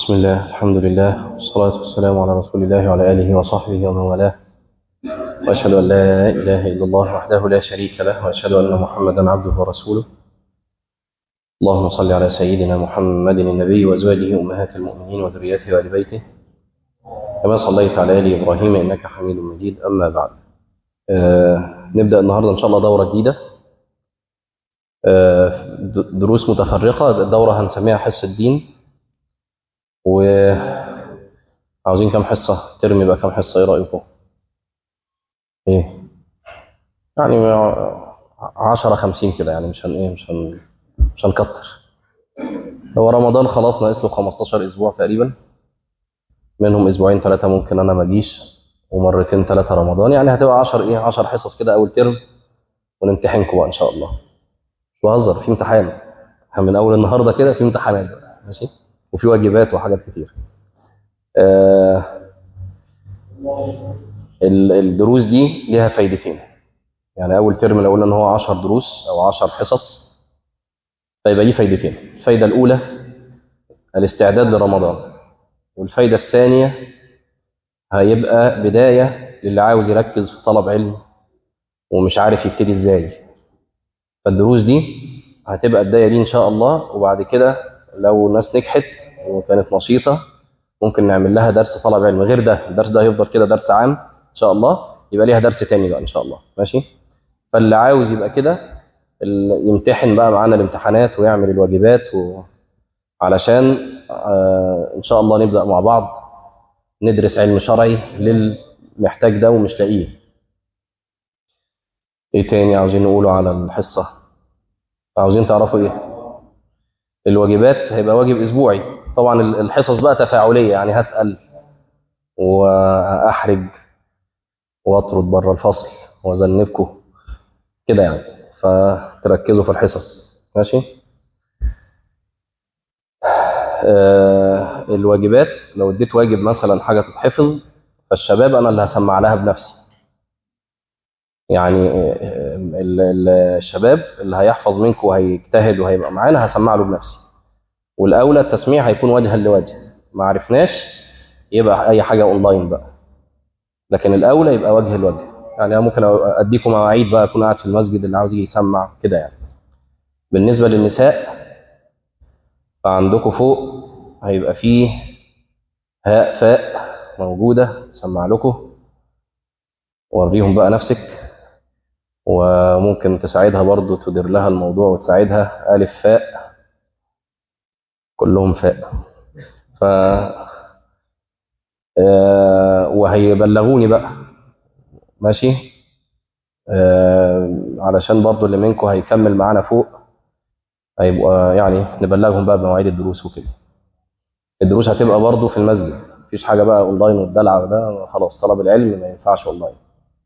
بسم الله الحمد لله والصلاة والسلام على رسول الله وعلى آله وصحبه ومن والاه وأشهد أن لا إله إلا الله وحده لا شريك له وأشهد أن محمدا عبده ورسوله اللهم صل على سيدنا محمد النبي وأزواجه أمهات المؤمنين وذريته وآل بيته كما صليت على آل إبراهيم إنك حميد مجيد أما بعد آه نبدأ النهاردة إن شاء الله دورة جديدة آه دروس متفرقة الدورة هنسميها حصة الدين وعاوزين كم حصة ترم يبقى كم حصة ايه رأيكم ايه يعني عشرة خمسين كده يعني مش هن ايه مش هن مش هنكتر هو رمضان خلاص ناقص له 15 اسبوع تقريبا منهم اسبوعين ثلاثة ممكن انا ما اجيش ومرتين ثلاثة رمضان يعني هتبقى 10 ايه 10 حصص كده اول ترم ونمتحنكم بقى ان شاء الله مش بهزر في امتحان من اول النهارده كده في امتحانات بقى ماشي وفي واجبات وحاجات كتير آه الدروس دي ليها فايدتين يعني اول ترم لو قلنا ان هو 10 دروس او 10 حصص فيبقى ليه فايدتين الفايده الاولى الاستعداد لرمضان والفايده الثانيه هيبقى بدايه للي عاوز يركز في طلب علم ومش عارف يبتدي ازاي فالدروس دي هتبقى البدايه دي ان شاء الله وبعد كده لو الناس نجحت وكانت نشيطه ممكن نعمل لها درس طلب علم غير ده الدرس ده هيفضل كده درس عام ان شاء الله يبقى ليها درس تاني بقى ان شاء الله ماشي فاللي عاوز يبقى كده يمتحن بقى معانا الامتحانات ويعمل الواجبات و... علشان آه ان شاء الله نبدا مع بعض ندرس علم شرعي للمحتاج ده ومش لاقيه ايه تاني عاوزين نقوله على الحصه عاوزين تعرفوا ايه الواجبات هيبقى واجب اسبوعي طبعا الحصص بقى تفاعليه يعني هسال واحرج واطرد بره الفصل واذنبكم كده يعني فتركزوا في الحصص ماشي آه الواجبات لو اديت واجب مثلا حاجه تتحفظ فالشباب انا اللي هسمع لها بنفسي يعني الشباب اللي هيحفظ منكم وهيجتهد وهيبقى معانا هسمع له بنفسي والاولى التسميع هيكون وجها لوجه ما عرفناش يبقى اي حاجه اونلاين بقى لكن الاولى يبقى وجه لوجه يعني ممكن اديكم مواعيد بقى اكون قاعد في المسجد اللي عاوز يسمع كده يعني بالنسبه للنساء فعندكم فوق هيبقى فيه هاء فاء موجوده تسمع لكم وريهم بقى نفسك وممكن تساعدها برضو تدير لها الموضوع وتساعدها ألف فاء كلهم فاء ف آه وهيبلغوني بقى ماشي آه علشان برضو اللي منكم هيكمل معانا فوق هيبقى يعني نبلغهم بقى بمواعيد الدروس وكده الدروس هتبقى برضو في المسجد مفيش حاجة بقى اونلاين والدلع ده خلاص طلب العلم ما ينفعش اونلاين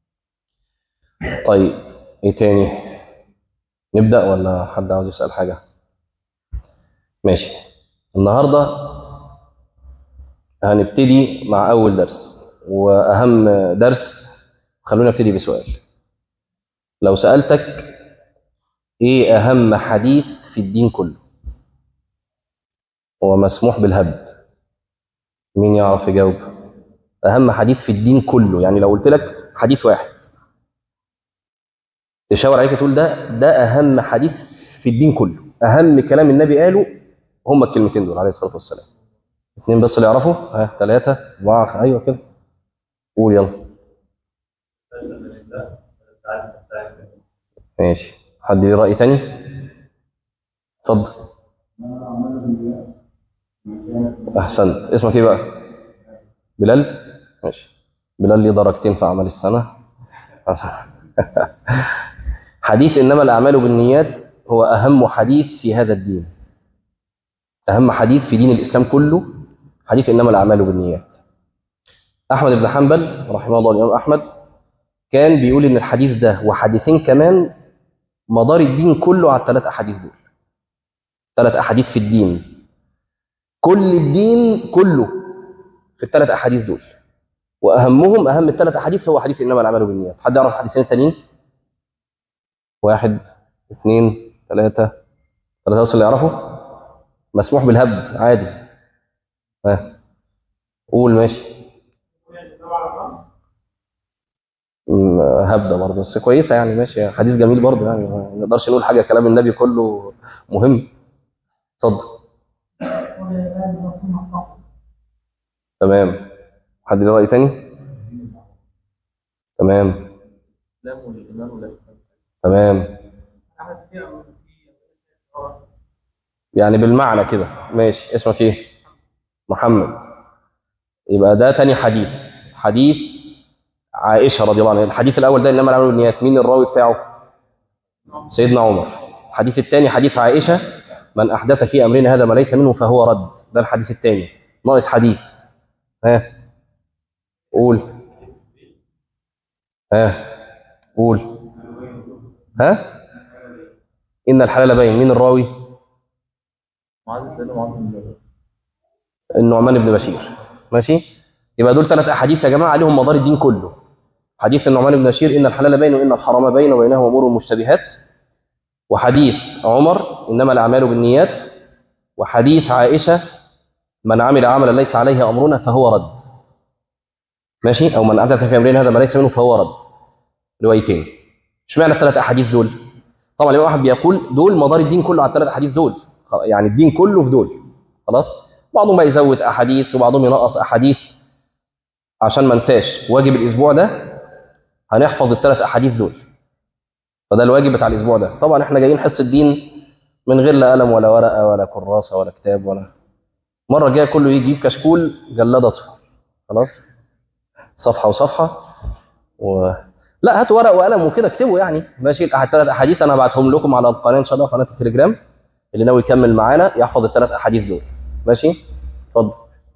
طيب ايه تاني نبدأ ولا حد عاوز يسأل حاجة ماشي النهاردة هنبتدي مع أول درس وأهم درس خلونا نبتدي بسؤال لو سألتك إيه أهم حديث في الدين كله هو مسموح بالهبد مين يعرف يجاوب أهم حديث في الدين كله يعني لو قلت لك حديث واحد تشاور عليك تقول ده ده أهم حديث في الدين كله أهم كلام النبي قاله هم الكلمتين دول عليه الصلاة والسلام اثنين بس اللي يعرفوا ها ثلاثة أربعة أيوه كده قول يلا ماشي حد ليه رأي تاني اتفضل أحسنت اسمك إيه بقى بلال ماشي بلال ليه درجتين في أعمال السنة حديث إنما الأعمال بالنيات هو أهم حديث في هذا الدين أهم حديث في دين الإسلام كله حديث إنما الأعمال بالنيات أحمد بن حنبل رحمه الله الإمام أحمد كان بيقول إن الحديث ده وحديثين كمان مدار الدين كله على الثلاث أحاديث دول ثلاث أحاديث في الدين كل الدين كله في الثلاث أحاديث دول وأهمهم أهم الثلاث أحاديث هو حديث إنما الأعمال بالنيات حد يعرف حديثين ثانيين واحد اثنين ثلاثة ثلاثة بس اللي يعرفوا مسموح بالهبد عادي ها قول ماشي م- هبدة برضه بس كويسة يعني ماشي حديث جميل برضه يعني ما نقدرش نقول حاجة كلام النبي كله مهم اتفضل تمام حد له رأي تاني تمام تمام يعني بالمعنى كده ماشي اسمك ايه محمد يبقى ده تاني حديث حديث عائشة رضي الله عنها الحديث الأول ده إنما العمل بالنيات مين الراوي بتاعه سيدنا عمر الحديث الثاني حديث عائشة من أحدث في أمرنا هذا ما ليس منه فهو رد ده الحديث الثاني ناقص حديث ها قول ها قول ها إن الحلال بين مين الراوي النعمان بن بشير ماشي يبقى دول ثلاث احاديث يا جماعه عليهم مدار الدين كله حديث النعمان بن بشير ان الحلال بين وان الحرام بين وبينهما امور مشتبهات وحديث عمر انما الاعمال بالنيات وحديث عائشه من عمل عملا ليس عليه امرنا فهو رد ماشي او من احدث في امرنا هذا ما ليس منه فهو رد روايتين اشمعنى الثلاث احاديث دول طبعا الامام احمد بيقول دول مدار الدين كله على الثلاث احاديث دول يعني الدين كله في دول خلاص بعضهم بقى يزود احاديث وبعضهم ينقص احاديث عشان ما انساش واجب الاسبوع ده هنحفظ الثلاث احاديث دول فده الواجب بتاع الاسبوع ده طبعا احنا جايين حصه الدين من غير لا قلم ولا ورقه ولا كراسه ولا كتاب ولا المره الجايه كله يجي يجيب كشكول جلاد اصفر خلاص صفحه وصفحه و... لا هاتوا ورق وقلم وكده اكتبوا يعني ماشي الثلاث احاديث انا هبعتهم لكم على القناه ان شاء الله قناه التليجرام اللي ناوي يكمل معانا يحفظ الثلاث احاديث دول ماشي اتفضل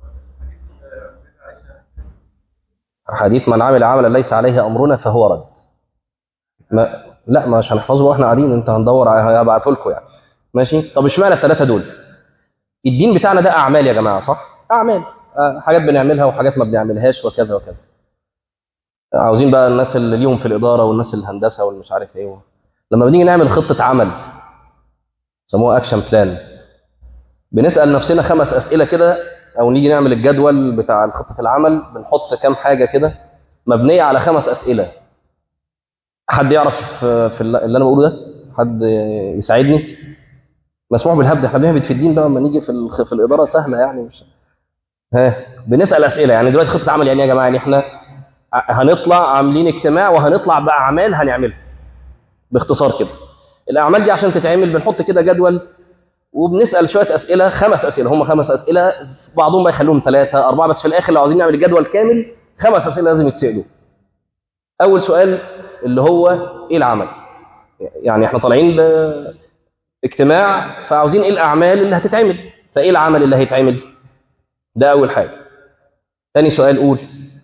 حديث من عمل عملا ليس عليه امرنا فهو رد ما لا مش هنحفظه واحنا قاعدين انت هندور على هبعته لكم يعني ماشي طب اشمعنى الثلاثه دول الدين بتاعنا ده اعمال يا جماعه صح اعمال آه، حاجات بنعملها وحاجات ما بنعملهاش وكذا وكذا عاوزين بقى الناس اللي ليهم في الاداره والناس الهندسه والمش عارف ايه لما بنيجي نعمل خطه عمل سموها اكشن بلان بنسال نفسنا خمس اسئله كده او نيجي نعمل الجدول بتاع خطه العمل بنحط كام حاجه كده مبنيه على خمس اسئله حد يعرف في في اللي انا بقوله ده حد يساعدني مسموح بالهبد احنا بنهبد في الدين بقى لما نيجي في الخ- في الاداره سهله يعني مش ها بنسال اسئله يعني دلوقتي خطه عمل يعني إيه يا جماعه يعني احنا ع- هنطلع عاملين اجتماع وهنطلع باعمال هنعملها باختصار كده الاعمال دي عشان تتعمل بنحط كده جدول وبنسال شويه اسئله خمس اسئله هم خمس اسئله بعضهم بقى يخلوهم ثلاثه اربعه بس في الاخر لو عاوزين نعمل الجدول كامل خمس اسئله لازم يتسالوا اول سؤال اللي هو ايه العمل يعني احنا طالعين باجتماع فعاوزين ايه الاعمال اللي هتتعمل فايه العمل اللي هيتعمل ده اول حاجه تاني سؤال قول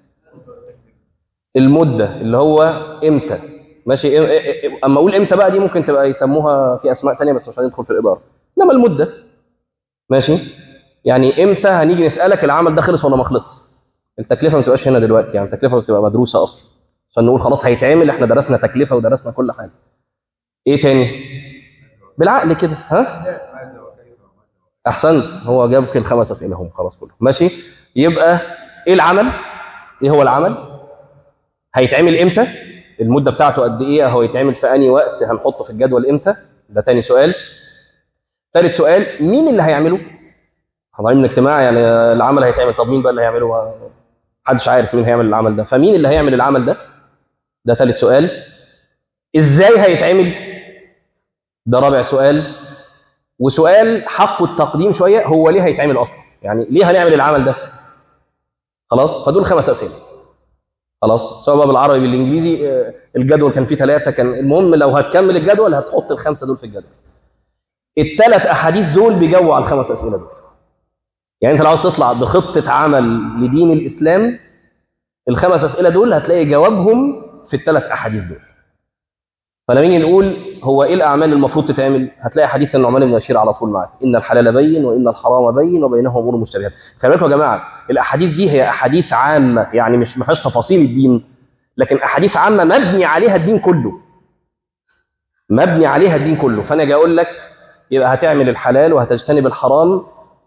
المده اللي هو امتى ماشي إم- إ- إ- اما اقول امتى بقى دي ممكن تبقى يسموها في اسماء تانية بس مش هندخل في الاداره انما المده ماشي يعني امتى هنيجي نسالك العمل ده خلص ولا ما خلص التكلفه ما تبقاش هنا دلوقتي يعني التكلفه بتبقى مدروسه اصلا عشان نقول خلاص هيتعمل احنا درسنا تكلفه ودرسنا كل حاجه ايه تاني بالعقل كده ها احسنت هو جاب كل خمس اسئله هم خلاص كله ماشي يبقى ايه العمل ايه هو العمل هيتعمل امتى المده بتاعته قد ايه هو يتعمل في انهي وقت هنحطه في الجدول امتى ده تاني سؤال ثالث سؤال مين اللي هيعمله حاضرين من اجتماع يعني العمل هيتعمل طب مين بقى اللي هيعمله محدش عارف مين هيعمل العمل ده فمين اللي هيعمل العمل ده ده ثالث سؤال ازاي هيتعمل ده رابع سؤال وسؤال حقه التقديم شويه هو ليه هيتعمل اصلا يعني ليه هنعمل العمل ده خلاص فدول خمس اسئله خلاص سواء بقى بالعربي بالانجليزي آه، الجدول كان فيه ثلاثه كان المهم لو هتكمل الجدول هتحط الخمسه دول في الجدول الثلاث احاديث دول بيجاوبوا على الخمس اسئله دول يعني انت لو عاوز تطلع بخطه عمل لدين الاسلام الخمس اسئله دول هتلاقي جوابهم في الثلاث احاديث دول فلما نيجي نقول هو ايه الاعمال المفروض تتعمل هتلاقي حديث النعمان بن بشير على طول معاك ان الحلال بين وان الحرام بين وبينهما امور مشتبهات خلي بالكم يا جماعه الاحاديث دي هي احاديث عامه يعني مش ما فيهاش تفاصيل الدين لكن احاديث عامه مبني عليها الدين كله مبني عليها الدين كله فانا اجي اقول لك يبقى هتعمل الحلال وهتجتنب الحرام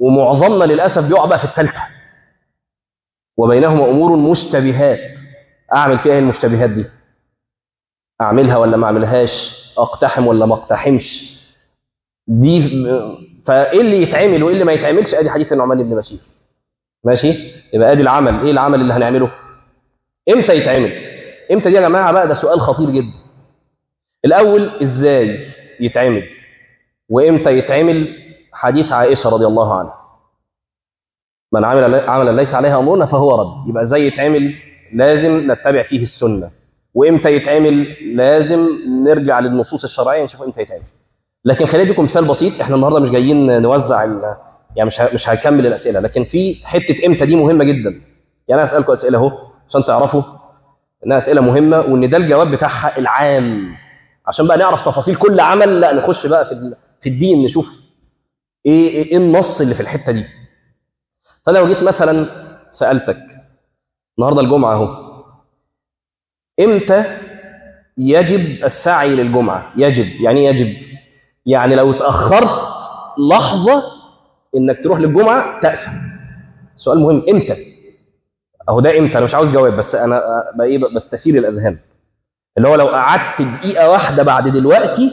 ومعظمنا للاسف بيقع بقى في الثالثه وبينهما امور مشتبهات اعمل فيها ايه المشتبهات دي اعملها ولا ما اعملهاش اقتحم ولا ما اقتحمش دي فايه اللي يتعمل وايه اللي ما يتعملش ادي حديث النعمان بن بشير ماشي يبقى ادي العمل ايه العمل اللي هنعمله امتى يتعمل امتى دي يا جماعه بقى ده سؤال خطير جدا الاول ازاي يتعمل وامتى يتعمل حديث عائشه رضي الله عنها من عمل عملا ليس عليها امرنا فهو رد يبقى ازاي يتعمل لازم نتبع فيه السنه وامتى يتعمل لازم نرجع للنصوص الشرعيه نشوف امتى يتعمل لكن خليني اديكم مثال بسيط احنا النهارده مش جايين نوزع ال... يعني مش ه... مش هكمل الاسئله لكن في حته امتى دي مهمه جدا يعني انا اسالكم اسئله اهو عشان تعرفوا انها اسئله مهمه وان ده الجواب بتاعها العام عشان بقى نعرف تفاصيل كل عمل لا نخش بقى في ال... في الدين نشوف ايه ايه النص اللي في الحته دي فانا لو جيت مثلا سالتك النهارده الجمعه اهو امتى يجب السعي للجمعه يجب يعني يجب يعني لو اتاخرت لحظه انك تروح للجمعه تاثم سؤال مهم امتى اهو ده امتى انا مش عاوز جواب بس انا بقى ايه بستثير الاذهان اللي هو لو قعدت دقيقه واحده بعد دلوقتي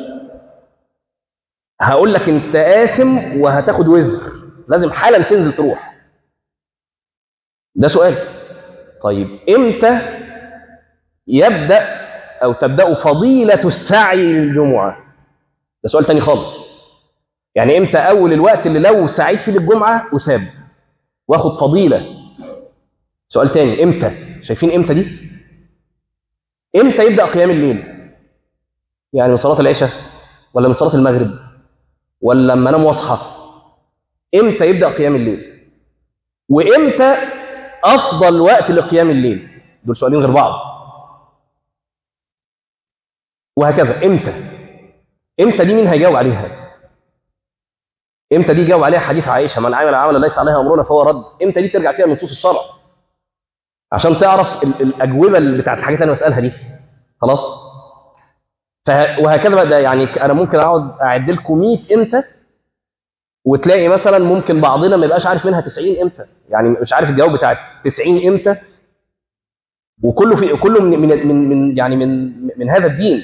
هقول لك انت آثم وهتاخد وزر لازم حالا تنزل تروح ده سؤال طيب امتى يبدأ أو تبدأ فضيلة السعي للجمعة ده سؤال تاني خالص يعني امتى أول الوقت اللي لو سعيت فيه للجمعة أساب واخد فضيلة سؤال تاني امتى شايفين امتى دي امتى يبدأ قيام الليل يعني من صلاة العشاء ولا من صلاة المغرب ولا لما انام واصحى امتى يبدا قيام الليل وامتى افضل وقت لقيام الليل دول سؤالين غير بعض وهكذا امتى امتى دي مين هيجاوب عليها امتى دي يجاوب عليها حديث عائشه من عمل عملا ليس عليها امرنا فهو رد امتى دي ترجع فيها لنصوص الشرع عشان تعرف ال- الاجوبه اللي بتاعت الحاجات اللي انا بسالها دي خلاص ف- وهكذا بقى ده يعني انا ممكن اقعد اعد لكم 100 امتى وتلاقي مثلا ممكن بعضنا ما يبقاش عارف منها 90 امتى يعني مش عارف الجواب بتاع 90 امتى وكله في كله من من من, من يعني من من هذا الدين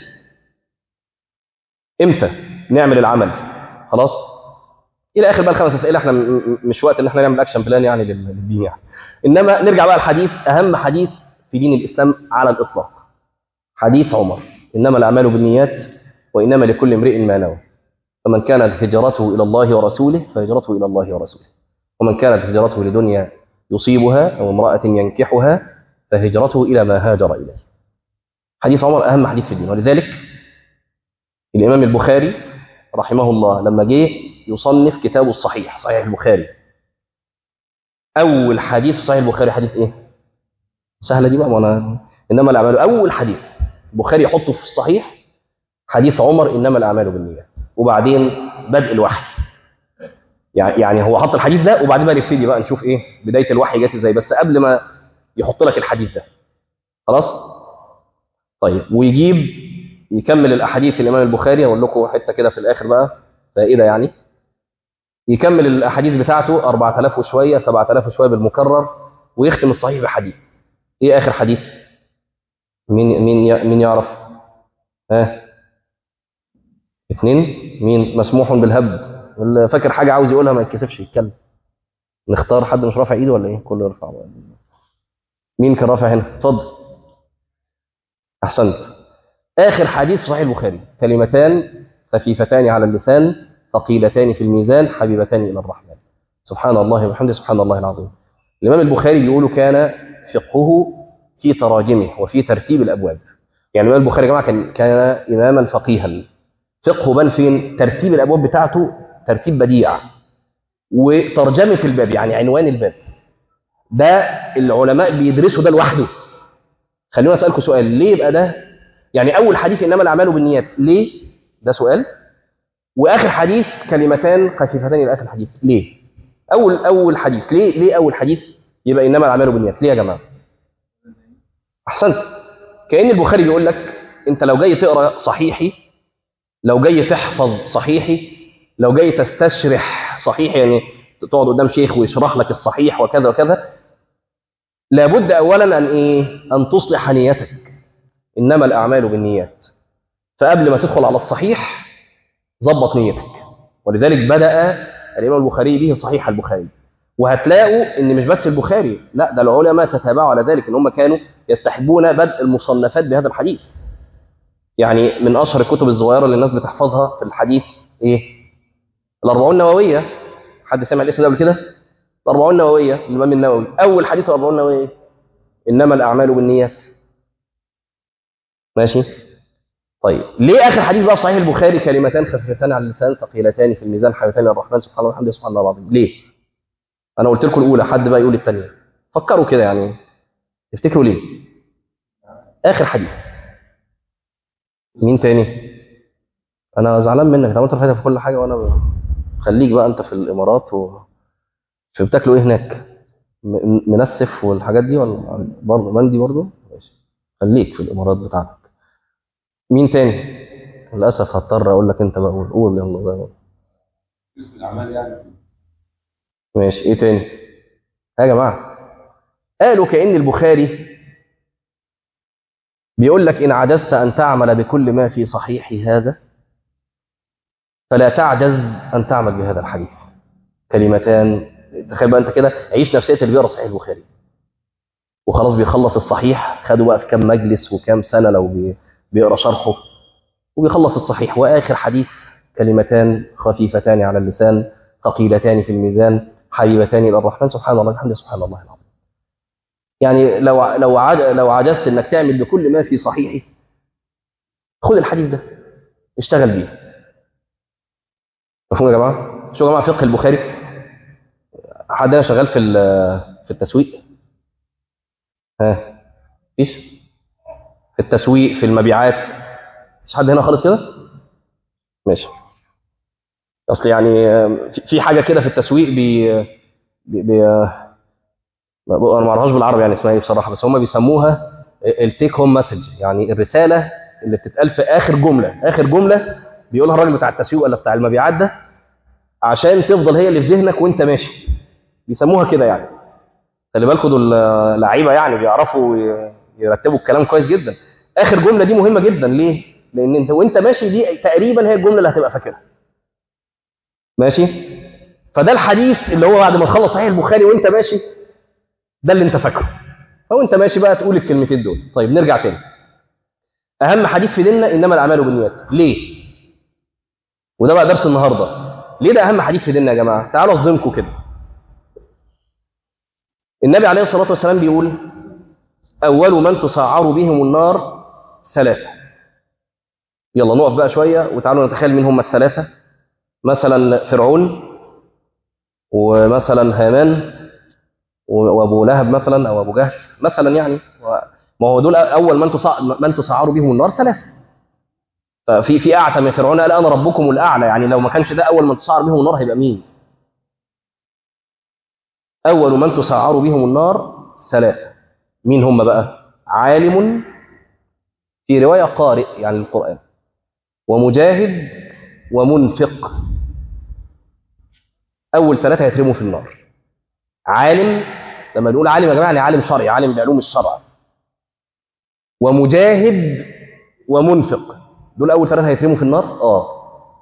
امتى نعمل العمل خلاص الى اخر بقى الخمس اسئله احنا م- م- مش وقت ان احنا نعمل اكشن بلان يعني لل- للدين يعني انما نرجع بقى الحديث اهم حديث في دين الاسلام على الاطلاق حديث عمر انما الاعمال بالنيات وانما لكل امرئ ما نوى فمن كانت هجرته الى الله ورسوله فهجرته الى الله ورسوله ومن كانت هجرته لدنيا يصيبها او امراه ينكحها فهجرته الى ما هاجر اليه حديث عمر اهم حديث في الدين ولذلك الامام البخاري رحمه الله لما جه يصنف كتابه الصحيح صحيح البخاري اول حديث في صحيح البخاري حديث ايه سهله دي بقى ما انا انما الاعمال اول حديث البخاري يحطه في الصحيح حديث عمر انما الاعمال بالنيات وبعدين بدء الوحي يعني يعني هو حط الحديث ده وبعدين بقى نبتدي بقى نشوف ايه بدايه الوحي جت ازاي بس قبل ما يحط لك الحديث ده خلاص طيب ويجيب يكمل الاحاديث الامام البخاري اقول لكم حته كده في الاخر بقى فائده يعني يكمل الاحاديث بتاعته 4000 وشويه 7000 وشويه بالمكرر ويختم الصحيح بحديث ايه اخر حديث مين مين مين يعرف ها اثنين مين مسموح بالهبد اللي فاكر حاجه عاوز يقولها ما يتكسفش يتكلم نختار حد مش رافع ايده ولا ايه كله يرفع مين كان رافع هنا اتفضل احسنت اخر حديث في صحيح البخاري كلمتان خفيفتان على اللسان ثقيلتان في الميزان حبيبتان الى الرحمن سبحان الله وبحمده سبحان الله العظيم الامام البخاري بيقول كان فقهه في تراجمه وفي ترتيب الابواب يعني الامام البخاري يا جماعه كان كان اماما فقيها فقهه بان فين ترتيب الابواب بتاعته ترتيب بديع وترجمه الباب يعني عنوان الباب ده العلماء بيدرسوا ده لوحده خلونا اسالكم سؤال ليه يبقى ده يعني اول حديث انما الاعمال بالنيات ليه ده سؤال واخر حديث كلمتان خفيفتان الى اخر الحديث ليه اول اول حديث ليه ليه اول حديث يبقى انما الاعمال بالنيات ليه يا جماعه احسنت كان البخاري بيقول لك انت لو جاي تقرا صحيحي لو جاي تحفظ صحيحي لو جاي تستشرح صحيح يعني تقعد قدام شيخ ويشرح لك الصحيح وكذا وكذا لابد اولا ان ايه ان تصلح نيتك انما الاعمال بالنيات فقبل ما تدخل على الصحيح ظبط نيتك ولذلك بدا الامام البخاري به صحيح البخاري وهتلاقوا ان مش بس البخاري لا ده العلماء تتابعوا على ذلك ان هم كانوا يستحبون بدء المصنفات بهذا الحديث يعني من اشهر الكتب الصغيره اللي الناس بتحفظها في الحديث ايه الاربعون النوويه حد سمع الاسم ده قبل كده الاربعون النوويه الامام النووي اول حديث الاربعون النوويه انما الاعمال بالنيات ماشي طيب ليه اخر حديث بقى في صحيح البخاري كلمتان خفيفتان على اللسان ثقيلتان في الميزان حبيبتان للرحمن سبحانه وتعالى سبحان الله العظيم ليه انا قلت لكم الاولى حد بقى يقول الثانيه فكروا كده يعني تفتكروا ليه اخر حديث مين تاني انا زعلان منك طب انت فاتح في كل حاجه وانا ب... خليك بقى انت في الامارات و في بتاكلوا ايه هناك م- منسف والحاجات دي ولا برضه مندي برضه ماشي خليك في الامارات بتاعتك مين تاني للاسف هضطر اقول لك انت بقى قول قول يلا زي ما جزء الاعمال يعني ماشي ايه تاني يا جماعه قالوا كأن البخاري بيقول لك إن عجزت أن تعمل بكل ما في صحيح هذا فلا تعجز أن تعمل بهذا الحديث كلمتان تخيل بقى أنت كده عيش نفسية اللي بيقرأ صحيح البخاري وخلاص بيخلص الصحيح خدوا بقى في كام مجلس وكام سنة لو بي- بيقرأ شرحه وبيخلص الصحيح وآخر حديث كلمتان خفيفتان على اللسان ثقيلتان في الميزان حبيبتان إلى الرحمن سبحان الله الحمد سبحان الله العظيم يعني لو لو عج- لو عجزت انك تعمل بكل ما في صحيحه خد الحديث ده اشتغل بيه مفهوم يا جماعه شو يا جماعه فقه البخاري حد هنا شغال في ال- في التسويق ها ايش في التسويق في المبيعات مش حد هنا خالص كده ماشي اصل يعني آه، في- في حاجه كده في التسويق بي بي, بي انا ما اعرفهاش بالعربي يعني اسمها ايه بصراحه بس هم بيسموها التيك هوم مسج يعني الرساله اللي بتتقال في اخر جمله اخر جمله بيقولها الراجل بتاع التسويق ولا بتاع المبيعات ده عشان تفضل هي اللي في ذهنك وانت ماشي بيسموها كده يعني خلي بالكم دول لعيبه يعني بيعرفوا ي- يرتبوا الكلام كويس جدا اخر جمله دي مهمه جدا ليه لان انت وانت ماشي دي تقريبا هي الجمله اللي هتبقى فاكرها ماشي فده الحديث اللي هو بعد ما تخلص صحيح البخاري وانت ماشي ده اللي انت فاكره فهو انت ماشي بقى تقول الكلمتين دول طيب نرجع تاني اهم حديث في ديننا انما الاعمال بالنيات ليه وده بقى درس النهارده ليه ده اهم حديث في ديننا يا جماعه تعالوا اصدمكم كده النبي عليه الصلاه والسلام بيقول اول من تسعر بهم النار ثلاثه يلا نقف بقى شويه وتعالوا نتخيل مين هم الثلاثه مثلا فرعون ومثلا هامان وابو لهب مثلا او ابو جهل مثلا يعني و- ما هو دول اول من تصع... من تسعر بهم النار ثلاثه ففي في اعتى من فرعون قال انا ربكم الاعلى يعني لو ما كانش ده اول من تسعر بهم النار هيبقى مين؟ اول من تسعر بهم النار ثلاثه مين هم بقى؟ عالم في روايه قارئ يعني القران ومجاهد ومنفق اول ثلاثه هيترموا في النار عالم لما نقول عالم يا جماعه يعني عالم شرعي عالم بعلوم الشرع ومجاهد ومنفق دول اول ثلاثه هيترموا في النار اه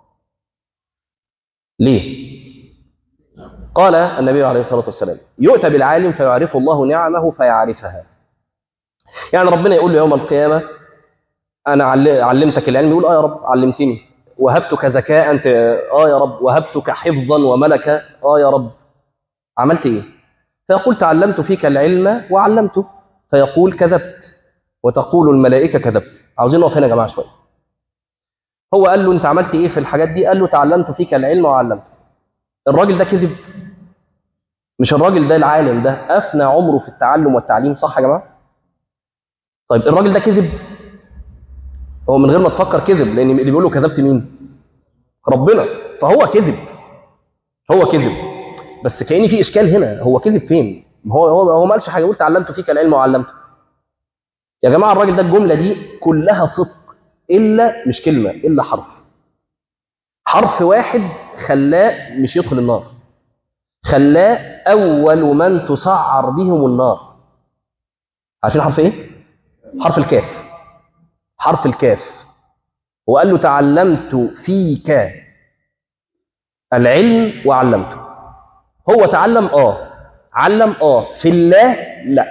ليه قال النبي عليه الصلاه والسلام يؤتى بالعالم فيعرف الله نعمه فيعرفها يعني ربنا يقول له يوم القيامه انا عل- علمتك العلم يقول اه يا رب علمتني وهبتك ذكاء انت اه يا رب وهبتك حفظا وملكا اه يا رب عملت ايه فيقول تعلمت فيك العلم وعلمته فيقول كذبت وتقول الملائكه كذبت عاوزين نقف هنا يا جماعه شويه هو قال له انت عملت ايه في الحاجات دي قال له تعلمت فيك العلم وعلمته الراجل ده كذب مش الراجل ده العالم ده افنى عمره في التعلم والتعليم صح يا جماعه طيب الراجل ده كذب هو من غير ما تفكر كذب لان اللي بيقول له كذبت مين ربنا فهو كذب هو كذب بس كأن في اشكال هنا هو كذب فين ما هو هو هو ما قالش حاجه قلت علمت فيك العلم وعلمته يا جماعه الراجل ده الجمله دي كلها صدق الا مش كلمه الا حرف حرف واحد خلاه مش يدخل النار خلاه أول من تسعر بهم النار عارفين حرف إيه؟ حرف الكاف حرف الكاف وقال له تعلمت فيك العلم وعلمته هو تعلم آه علم آه في الله لا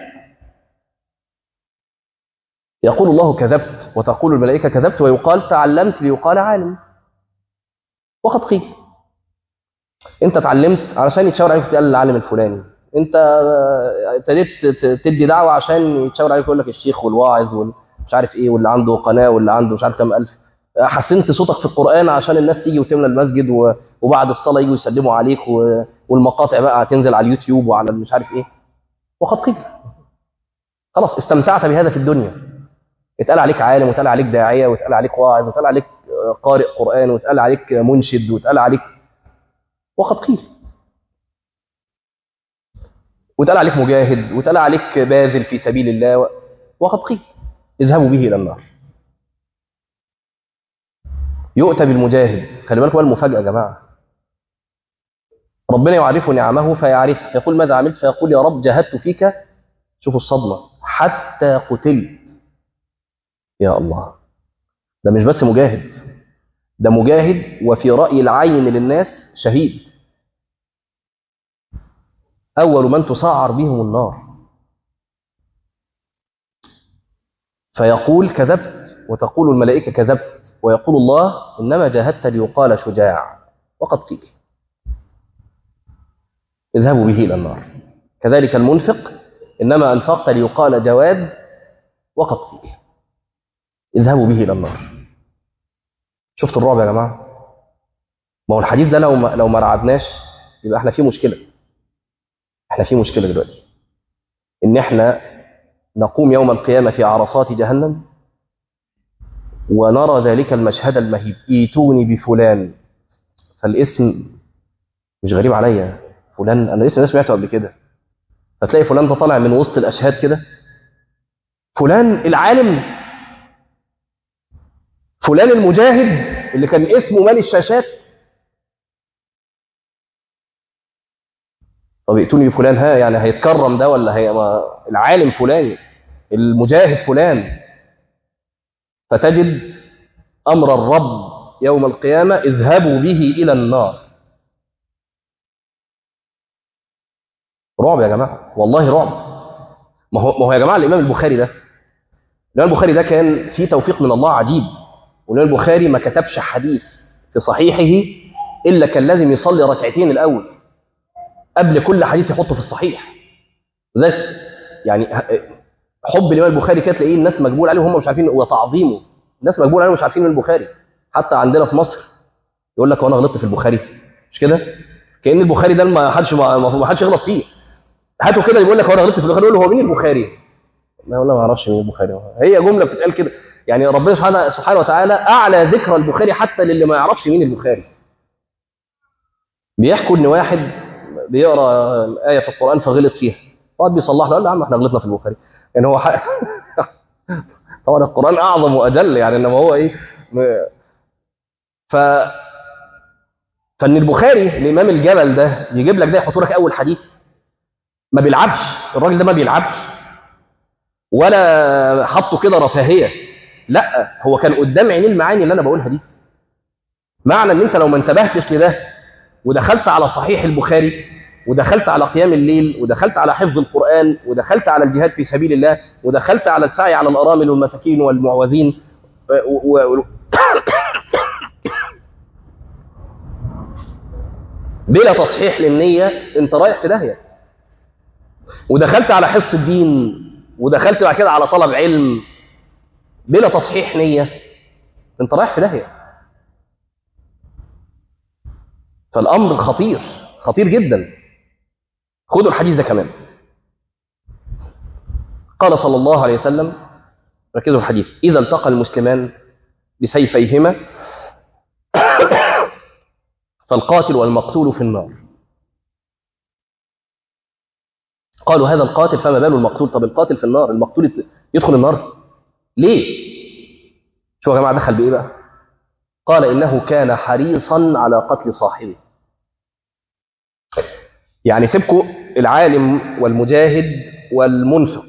يقول الله كذبت وتقول الملائكة كذبت ويقال تعلمت ليقال عالم وقد قيل انت اتعلمت علشان يتشاور عليك تقال العالم الفلاني انت ابتديت تدي دعوه عشان يتشاور عليك يقول لك الشيخ والواعظ والمش عارف ايه واللي عنده قناه واللي عنده مش عارف كام الف حسنت صوتك في القران عشان الناس تيجي وتملى المسجد و... وبعد الصلاه يجوا يسلموا عليك و... والمقاطع بقى هتنزل على اليوتيوب وعلى مش عارف ايه وقد قيل خلاص استمتعت بهذا في الدنيا اتقال عليك عالم واتقال عليك داعيه واتقال عليك واعظ واتقال عليك قارئ قران واتقال عليك منشد واتقال عليك وقد قيل واتقال عليك مجاهد واتقال عليك باذل في سبيل الله وقد قيل اذهبوا به الى النار يؤتى بالمجاهد خلي بالكم المفاجاه يا جماعه ربنا يعرفه نعمه فيعرف يقول ماذا عملت فيقول يا رب جاهدت فيك شوفوا الصدمه حتى قتلت يا الله ده مش بس مجاهد ده مجاهد وفي رأي العين للناس شهيد أول من تسعر بهم النار فيقول كذبت وتقول الملائكة كذبت ويقول الله إنما جاهدت ليقال شجاع وقد قيل اذهبوا به إلى النار كذلك المنفق إنما أنفقت ليقال جواد وقد قيل اذهبوا به إلى النار شفت الرعب يا جماعة ما هو الحديث ده لو ما لو ما رعبناش يبقى احنا في مشكلة احنا في مشكلة دلوقتي ان احنا نقوم يوم القيامة في عرصات جهنم ونرى ذلك المشهد المهيب ايتوني بفلان فالاسم مش غريب عليا فلان انا الاسم ده سمعته قبل كده فتلاقي فلان ده طالع من وسط الاشهاد كده فلان العالم فلان المجاهد اللي كان اسمه مال الشاشات طب ائتوني بفلان ها يعني هيتكرم ده ولا هي ما العالم فلان المجاهد فلان فتجد امر الرب يوم القيامه اذهبوا به الى النار رعب يا جماعه والله رعب ما هو ما هو يا جماعه الامام البخاري ده الامام البخاري ده كان فيه توفيق من الله عجيب والإمام البخاري ما كتبش حديث في صحيحه إلا كان لازم يصلي ركعتين الأول قبل كل حديث يحطه في الصحيح ذات يعني حب الإمام البخاري كده تلاقيه الناس مجبول عليه وهم مش عارفين وتعظيمه الناس مجبول عليه مش عارفين من البخاري حتى عندنا في مصر يقول لك وانا غلطت في البخاري مش كده كأن البخاري ده ما حدش ما حدش يغلط فيه هاته كده يقول لك وانا غلطت في البخاري يقول له هو مين البخاري ما والله ما اعرفش مين البخاري هي جمله بتتقال كده يعني ربنا سبحانه سبحانه وتعالى اعلى ذكر البخاري حتى للي ما يعرفش مين البخاري بيحكوا ان واحد بيقرا ايه في القران فغلط فيها وقعد بيصلح له قال له يا عم احنا غلطنا في البخاري يعني هو حق... طبعا القران اعظم واجل يعني انما هو ايه ف فان البخاري الامام الجبل ده يجيب لك ده يحط لك اول حديث ما بيلعبش الراجل ده ما بيلعبش ولا حطه كده رفاهيه لا هو كان قدام عينيه المعاني اللي انا بقولها دي معنى ان انت لو ما انتبهتش لده ودخلت على صحيح البخاري ودخلت على قيام الليل ودخلت على حفظ القرآن ودخلت على الجهاد في سبيل الله ودخلت على السعي على الأرامل والمساكين والمعوذين و... و... بلا تصحيح للنية انت رايح في داهية ودخلت على حفظ الدين ودخلت بعد كده على طلب علم بلا تصحيح نية انت رايح في داهية فالأمر خطير خطير جدا خدوا الحديث ده كمان قال صلى الله عليه وسلم ركزوا الحديث إذا التقى المسلمان بسيفيهما فالقاتل والمقتول في النار قالوا هذا القاتل فما بال المقتول طب القاتل في النار المقتول يدخل النار ليه شوفوا يا جماعه دخل بايه بقى قال انه كان حريصا على قتل صاحبه يعني سيبكوا العالم والمجاهد والمنفق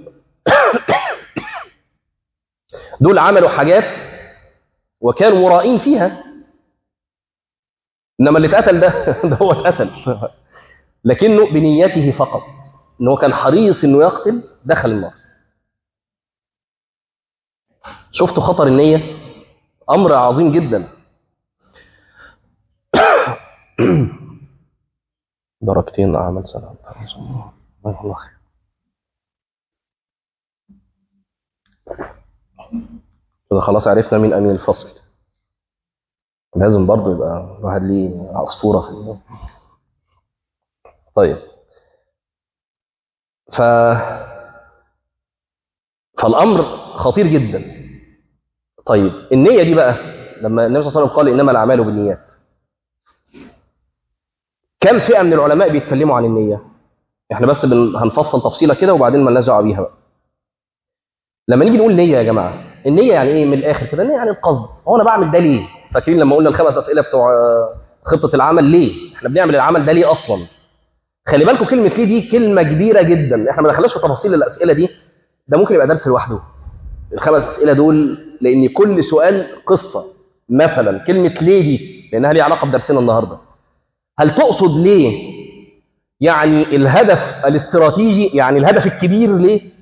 دول عملوا حاجات وكانوا مرائين فيها انما اللي اتقتل ده ده هو اتقتل لكنه بنيته فقط ان هو كان حريص انه يقتل دخل النار شفتوا خطر النيه امر عظيم جدا درجتين اعمال سنه الله الله خير كده خلاص عرفنا مين امين الفصل لازم برضه يبقى الواحد ليه عصفوره في اليوم. طيب ف فالامر خطير جدا طيب النيه دي بقى لما النبي صلى الله عليه وسلم قال انما الاعمال بالنيات كم فئه من العلماء بيتكلموا عن النيه احنا بس بن... هنفصل تفصيله كده وبعدين مالناش دعوه بيها بقى لما نيجي نقول نيه يا جماعه النيه يعني ايه من الاخر كده النيه يعني القصد هو انا بعمل ده ليه فاكرين لما قلنا الخمس اسئله بتوع خطه العمل ليه احنا بنعمل العمل ده ليه اصلا خلي بالكم كلمه ليه دي كلمه كبيره جدا احنا ما دخلناش في تفاصيل الاسئله دي ده ممكن يبقى درس لوحده الخمس اسئله دول لان كل سؤال قصه مثلا كلمه ليه دي لانها ليها علاقه بدرسنا النهارده هل تقصد ليه يعني الهدف الاستراتيجي يعني الهدف الكبير ليه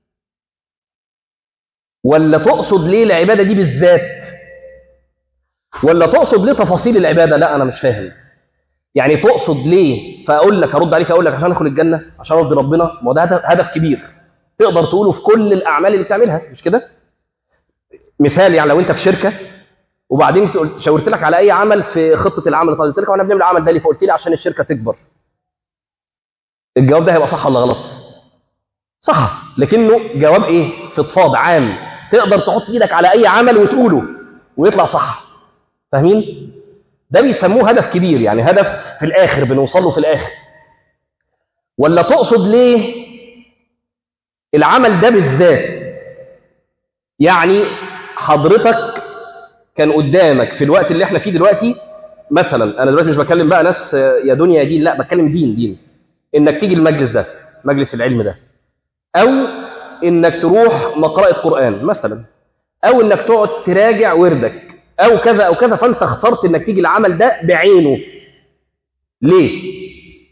ولا تقصد ليه العباده دي بالذات ولا تقصد ليه تفاصيل العباده لا انا مش فاهم يعني تقصد ليه فاقول لك ارد عليك اقول لك عشان ادخل الجنه عشان ارضي ربنا ما هو ده هدف, هدف كبير تقدر تقوله في كل الاعمال اللي بتعملها مش كده مثال يعني لو انت في شركه وبعدين قلت- شاورت لك على اي عمل في خطه العمل قلت لك وانا بنعمل العمل ده ليه فقلت لي عشان الشركه تكبر الجواب ده هيبقى صح ولا غلط صح لكنه جواب ايه فضفاض عام تقدر تحط ايدك على اي عمل وتقوله ويطلع صح فاهمين ده بيسموه هدف كبير يعني هدف في الاخر بنوصل له في الاخر ولا تقصد ليه العمل ده بالذات يعني حضرتك كان قدامك في الوقت اللي احنا فيه دلوقتي مثلا انا دلوقتي مش بكلم بقى ناس يا دنيا يا دين لا بتكلم دين دين انك تيجي المجلس ده مجلس العلم ده او انك تروح مقرأة قرآن مثلا او انك تقعد تراجع وردك او كذا او كذا فانت اخترت انك تيجي العمل ده بعينه ليه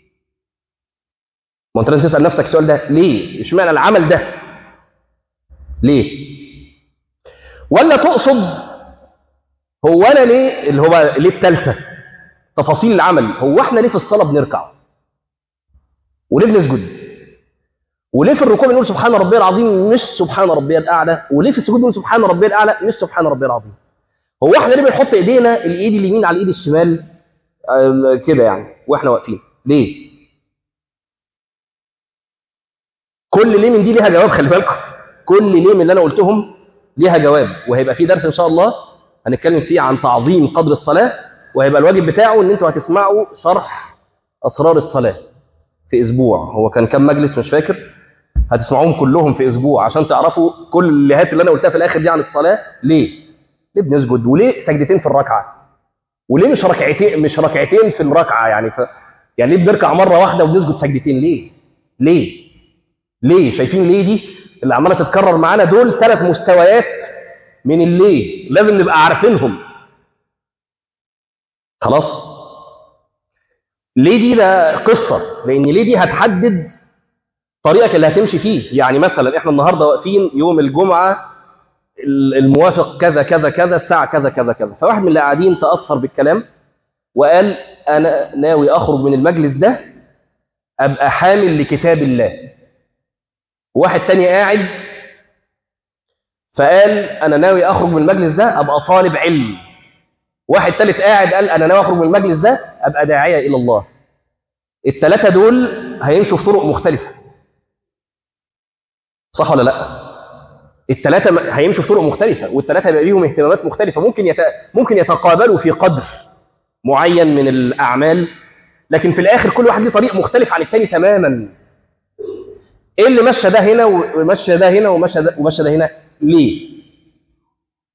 ما انت لازم تسال نفسك السؤال ده ليه اشمعنى العمل ده ليه ولا تقصد هو انا ليه اللي هو ليه الثالثه تفاصيل العمل هو احنا ليه في الصلاه بنركع وليه بنسجد وليه في الركوع بنقول سبحان ربي العظيم مش سبحان ربي الاعلى وليه في السجود بنقول سبحان ربي الاعلى مش سبحان ربي العظيم هو احنا ليه بنحط ايدينا الايد اليمين على الايد الشمال آم، كده يعني واحنا واقفين ليه كل ليه من دي ليها جواب خلي بالكم كل ليه من اللي انا قلتهم ليها جواب وهيبقى في درس ان شاء الله هنتكلم فيه عن تعظيم قدر الصلاه وهيبقى الواجب بتاعه ان انتوا هتسمعوا شرح اسرار الصلاه في اسبوع هو كان كام مجلس مش فاكر هتسمعوهم كلهم في اسبوع عشان تعرفوا كل الليهات اللي انا قلتها في الاخر دي عن الصلاه ليه ليه بنسجد وليه سجدتين في الركعه وليه مش ركعتين مش ركعتين في الركعه يعني ف... يعني ليه بنركع مره واحده وبنسجد سجدتين ليه ليه ليه شايفين ليه دي اللي عماله تتكرر معانا دول ثلاث مستويات من الليه لازم نبقى عارفينهم خلاص ليه دي ده قصه لان ليه دي هتحدد طريقك اللي هتمشي فيه يعني مثلا احنا النهارده واقفين يوم الجمعه الموافق كذا كذا كذا الساعه كذا كذا كذا فواحد من اللي قاعدين تاثر بالكلام وقال انا ناوي اخرج من المجلس ده ابقى حامل لكتاب الله واحد تاني قاعد فقال انا ناوي اخرج من المجلس ده ابقى طالب علم واحد تالت قاعد قال انا ناوي اخرج من المجلس ده ابقى داعيه الى الله الثلاثه دول هيمشوا في طرق مختلفه صح ولا لا الثلاثه م- هيمشوا في طرق مختلفه والثلاثه هيبقى ليهم اهتمامات مختلفه ممكن يت... ممكن يتقابلوا في قدر معين من الاعمال لكن في الاخر كل واحد ليه طريق مختلف عن الثاني تماما ايه اللي مشى ده هنا ومشى ده هنا ومشى ده ومشى ده هنا ليه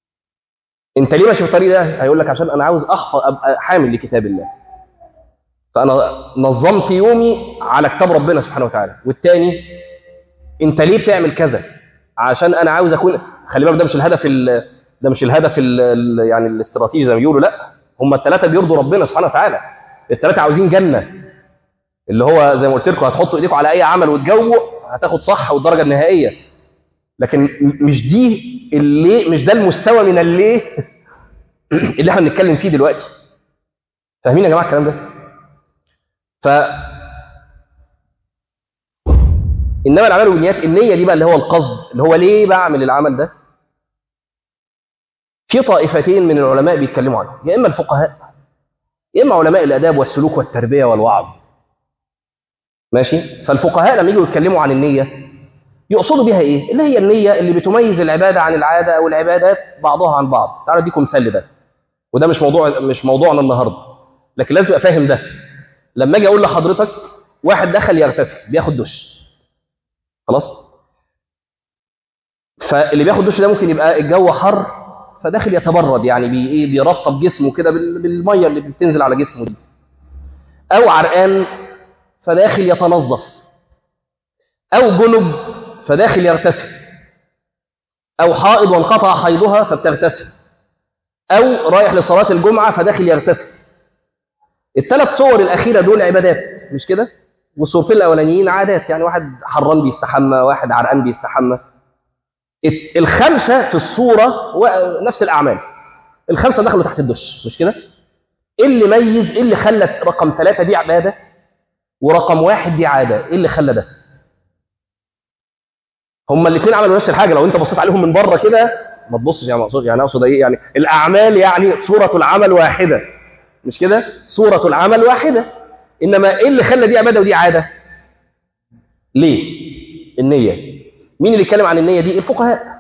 انت ليه ماشي في الطريق ده هيقول لك عشان انا عاوز احفظ ابقى حامل لكتاب الله فانا نظمت يومي على كتاب ربنا سبحانه وتعالى والتاني انت ليه بتعمل كذا عشان انا عاوز اكون خلي بالك ده مش الهدف ال... ده مش الهدف ال... ال- يعني الاستراتيجي زي ما بيقولوا لا هم الثلاثه بيرضوا ربنا سبحانه وتعالى الثلاثه عاوزين جنه اللي هو زي ما قلت لكم هتحطوا ايديكم على اي عمل وتجاوبوا هتاخد صح والدرجه النهائيه لكن م- مش دي اللي مش ده المستوى من الليه اللي احنا بنتكلم فيه دلوقتي فاهمين يا جماعه الكلام ده ف انما الاعمال والنيات النيه دي بقى اللي هو القصد اللي هو ليه بعمل العمل ده في طائفتين من العلماء بيتكلموا عنه يا اما الفقهاء يا اما علماء الاداب والسلوك والتربيه والوعظ ماشي فالفقهاء لما يجوا يتكلموا عن النيه يقصدوا بيها ايه اللي هي النيه اللي بتميز العباده عن العاده او العبادات بعضها عن بعض تعالوا اديكم مثال لده وده مش موضوع مش موضوعنا النهارده لكن لازم تبقى فاهم ده لما اجي اقول لحضرتك واحد دخل يغتسل بياخد دش خلاص فاللي بياخد دش ده ممكن يبقى الجو حر فداخل يتبرد يعني بي ايه بيرطب جسمه كده بال- بالميه اللي بتنزل على جسمه دي او عرقان فداخل يتنظف او جنب فداخل يغتسل او حائض وانقطع حيضها فبتغتسل او رايح لصلاه الجمعه فداخل يغتسل الثلاث صور الاخيره دول عبادات مش كده والصورتين الاولانيين عادات يعني واحد حران بيستحمى واحد عرقان بيستحمى الت- الخمسه في الصوره و- نفس الاعمال الخمسه دخلوا تحت الدش مش كده ايه اللي ميز ايه اللي خلى رقم ثلاثة دي عباده ورقم واحد دي عاده ايه اللي خلى ده هما الاثنين عملوا نفس الحاجه لو انت بصيت عليهم من بره كده ما تبصش يعني اقصد يعني اقصد ايه يعني الاعمال يعني صوره العمل واحده مش كده صوره العمل واحده انما ايه اللي خلى دي عباده ودي عاده ليه النيه مين اللي يتكلم عن النيه دي الفقهاء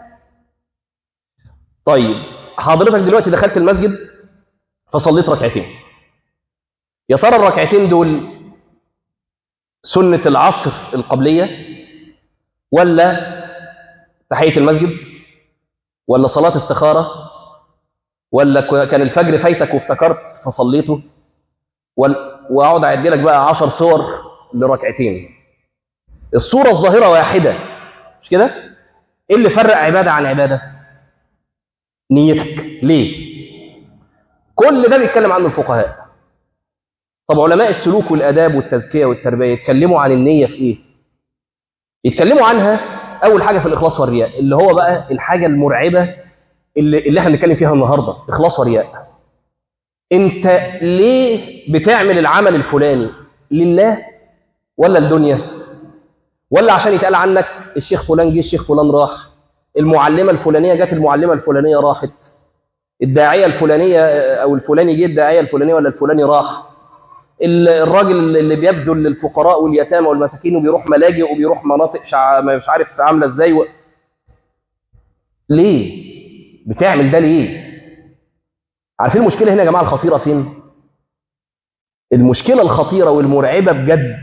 طيب حضرتك دلوقتي دخلت المسجد فصليت ركعتين يا ترى الركعتين دول سنه العصر القبليه ولا تحيه المسجد ولا صلاه استخاره ولا ك- كان الفجر فايتك وافتكرت فصليته وال- واقعد اعد لك بقى 10 صور لركعتين الصوره الظاهره واحده مش كده ايه اللي فرق عباده عن عباده نيتك ليه كل ده بيتكلم عنه الفقهاء طب علماء السلوك والاداب والتزكيه والتربيه يتكلموا عن النيه في ايه يتكلموا عنها اول حاجه في الاخلاص والرياء اللي هو بقى الحاجه المرعبه اللي, اللي احنا بنتكلم فيها النهارده اخلاص ورياء انت ليه بتعمل العمل الفلاني لله ولا الدنيا ولا عشان يتقال عنك الشيخ فلان جه الشيخ فلان راح المعلمه الفلانيه جت المعلمه الفلانيه راحت الداعيه الفلانيه او الفلاني جه الداعيه الفلانيه ولا الفلاني راح ال- الراجل اللي بيبذل للفقراء واليتامى والمساكين وبيروح ملاجئ وبيروح مناطق شع... مش عارف عامله ازاي و... ليه بتعمل ده ليه عارفين المشكله هنا يا جماعه الخطيره فين المشكله الخطيره والمرعبه بجد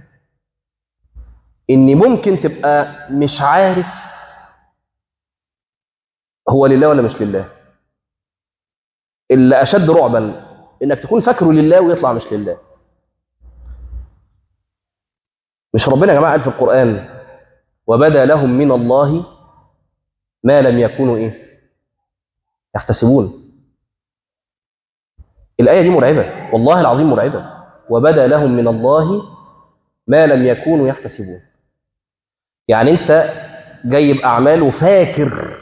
ان ممكن تبقى مش عارف هو لله ولا مش لله اللي اشد رعبا انك تكون فاكره لله ويطلع مش لله مش ربنا يا جماعه قال في القران وبدا لهم من الله ما لم يكونوا ايه يحتسبون الايه دي مرعبه والله العظيم مرعبه وبدا لهم من الله ما لم يكونوا يحتسبون يعني انت جايب اعمال وفاكر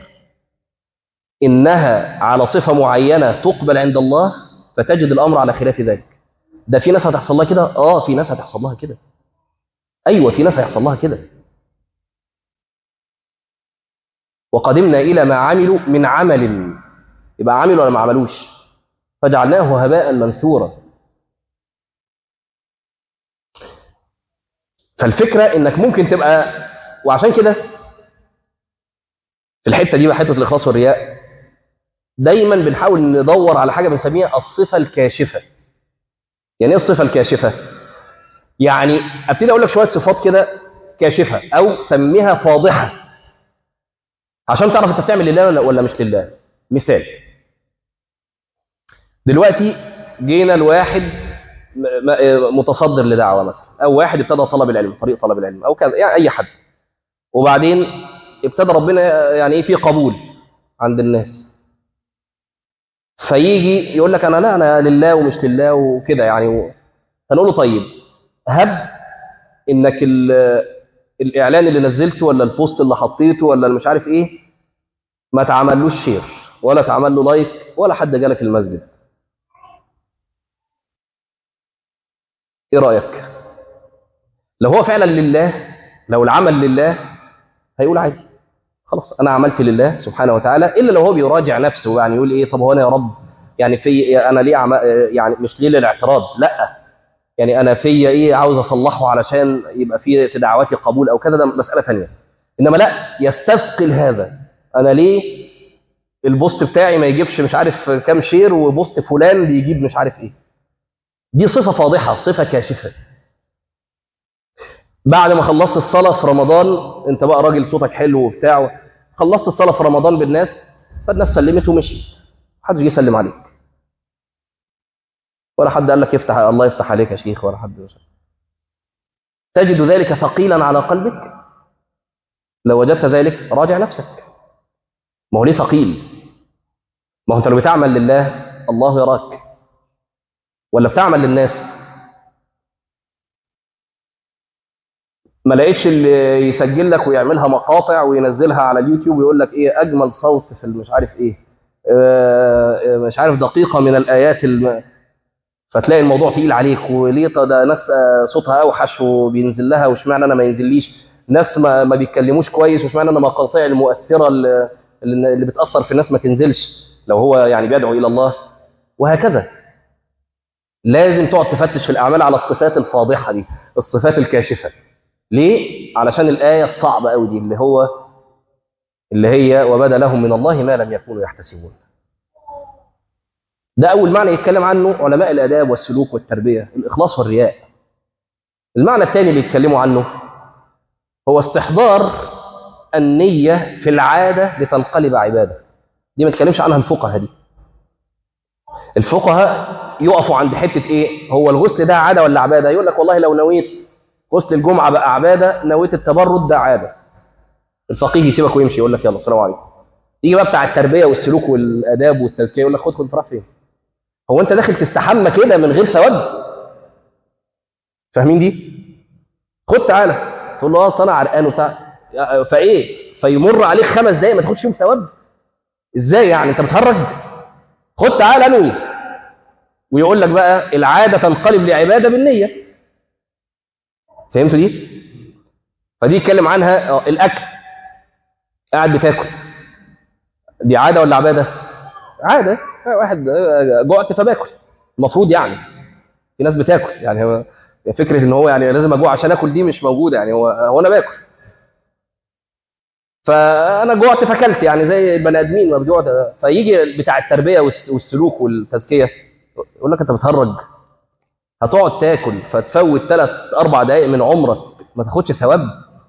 انها على صفه معينه تقبل عند الله فتجد الامر على خلاف ذلك ده في ناس هتحصل لها كده اه في ناس هتحصل لها كده ايوه في ناس هيحصل لها كده وقدمنا الى ما عملوا من عمل يبقى عملوا ولا ما عملوش فجعلناه هباء منثورا فالفكره انك ممكن تبقى وعشان كده في الحته دي بقى حته الاخلاص والرياء دايما بنحاول ندور على حاجه بنسميها الصفه الكاشفه يعني ايه الصفه الكاشفه يعني ابتدي اقول لك شويه صفات كده كاشفه او سميها فاضحه عشان تعرف انت بتعمل لله ولا- ولا مش لله مثال دلوقتي جينا لواحد م- م- متصدر لدعوه مثلا او واحد ابتدى طلب العلم طريق طلب العلم او كذا يعني اي حد وبعدين ابتدى ربنا يعني ايه في قبول عند الناس فيجي يقول لك انا لا انا لله ومش لله وكده يعني و... فنقول له طيب هب انك ال- الاعلان اللي نزلته ولا البوست اللي حطيته ولا اللي مش عارف ايه ما تعملوش شير ولا تعمل له لايك ولا حد جالك المسجد ايه رايك لو هو فعلا لله لو العمل لله هيقول عادي خلاص انا عملت لله سبحانه وتعالى الا لو هو بيراجع نفسه يعني يقول ايه طب هو انا يا رب يعني في انا ليه عم... يعني مش ليه للاعتراض لا يعني انا فيا ايه عاوز اصلحه علشان يبقى في في دعواتي قبول او كذا ده مساله ثانيه انما لا يستثقل هذا انا ليه البوست بتاعي ما يجيبش مش عارف كام شير وبوست فلان بيجيب مش عارف ايه دي صفه فاضحه صفه كاشفه بعد ما خلصت الصلاه في رمضان انت بقى راجل صوتك حلو وبتاع خلصت الصلاه في رمضان بالناس فالناس سلمت ومشيت محدش جه يسلم عليك ولا حد قال لك يفتح الله يفتح عليك يا شيخ ولا حد مش تجد ذلك ثقيلا على قلبك لو وجدت ذلك راجع نفسك ما هو ليه ثقيل ما هو انت لو بتعمل لله الله يراك ولا بتعمل للناس ما لقيتش اللي يسجل لك ويعملها مقاطع وينزلها على اليوتيوب ويقول لك ايه اجمل صوت في مش عارف ايه آه، مش عارف دقيقه من الايات الم... فتلاقي الموضوع تقيل عليك وليه طب ده ناس آه، صوتها اوحش وبينزل لها واشمعنى انا ما ينزليش ناس ما, ما بيتكلموش كويس واشمعنى انا مقاطع المؤثره اللي, اللي بتاثر في الناس ما تنزلش لو هو يعني بيدعو الى الله وهكذا لازم تقعد تفتش في الاعمال على الصفات الفاضحه دي الصفات الكاشفه ليه علشان الايه الصعبه قوي دي اللي هو اللي هي وبدا لهم من الله ما لم يكونوا يحتسبون ده أول معنى يتكلم عنه علماء الآداب والسلوك والتربية الإخلاص والرياء المعنى الثاني اللي يتكلموا عنه هو استحضار النية في العادة لتنقلب عبادة دي ما تكلمش عنها الفقهاء دي الفقهاء يقفوا عند حتة إيه هو الغسل ده عادة ولا عبادة يقول لك والله لو نويت غسل الجمعة بقى عبادة نويت التبرد ده عادة الفقيه يسيبك ويمشي يقول لك يلا السلام عليكم يجي بقى بتاع التربية والسلوك والآداب والتزكية يقول لك خد خد تروح فين هو انت داخل تستحمى كده من غير ثواب فاهمين دي خد تعالى تقول له اه اصل انا عرقان وبتاع يا- فايه فيمر عليك خمس دقايق ما تاخدش فيهم ثواب ازاي يعني انت بتهرج خد تعالى انوي ويقول لك بقى العاده تنقلب لعباده بالنيه فهمتوا دي فدي يتكلم عنها اه، الاكل قاعد بتاكل دي عاده ولا عباده عاده واحد جوعت فباكل المفروض يعني في ناس بتاكل يعني هو فكره ان هو يعني لازم اجوع عشان اكل دي مش موجوده يعني هو هو انا باكل فانا جوعت فاكلت يعني زي البني ادمين ما بجوع فيجي بتاع التربيه والس- والسلوك والتزكيه يقول لك انت بتهرج هتقعد تاكل فتفوت ثلاث اربع دقائق من عمرك ما تاخدش ثواب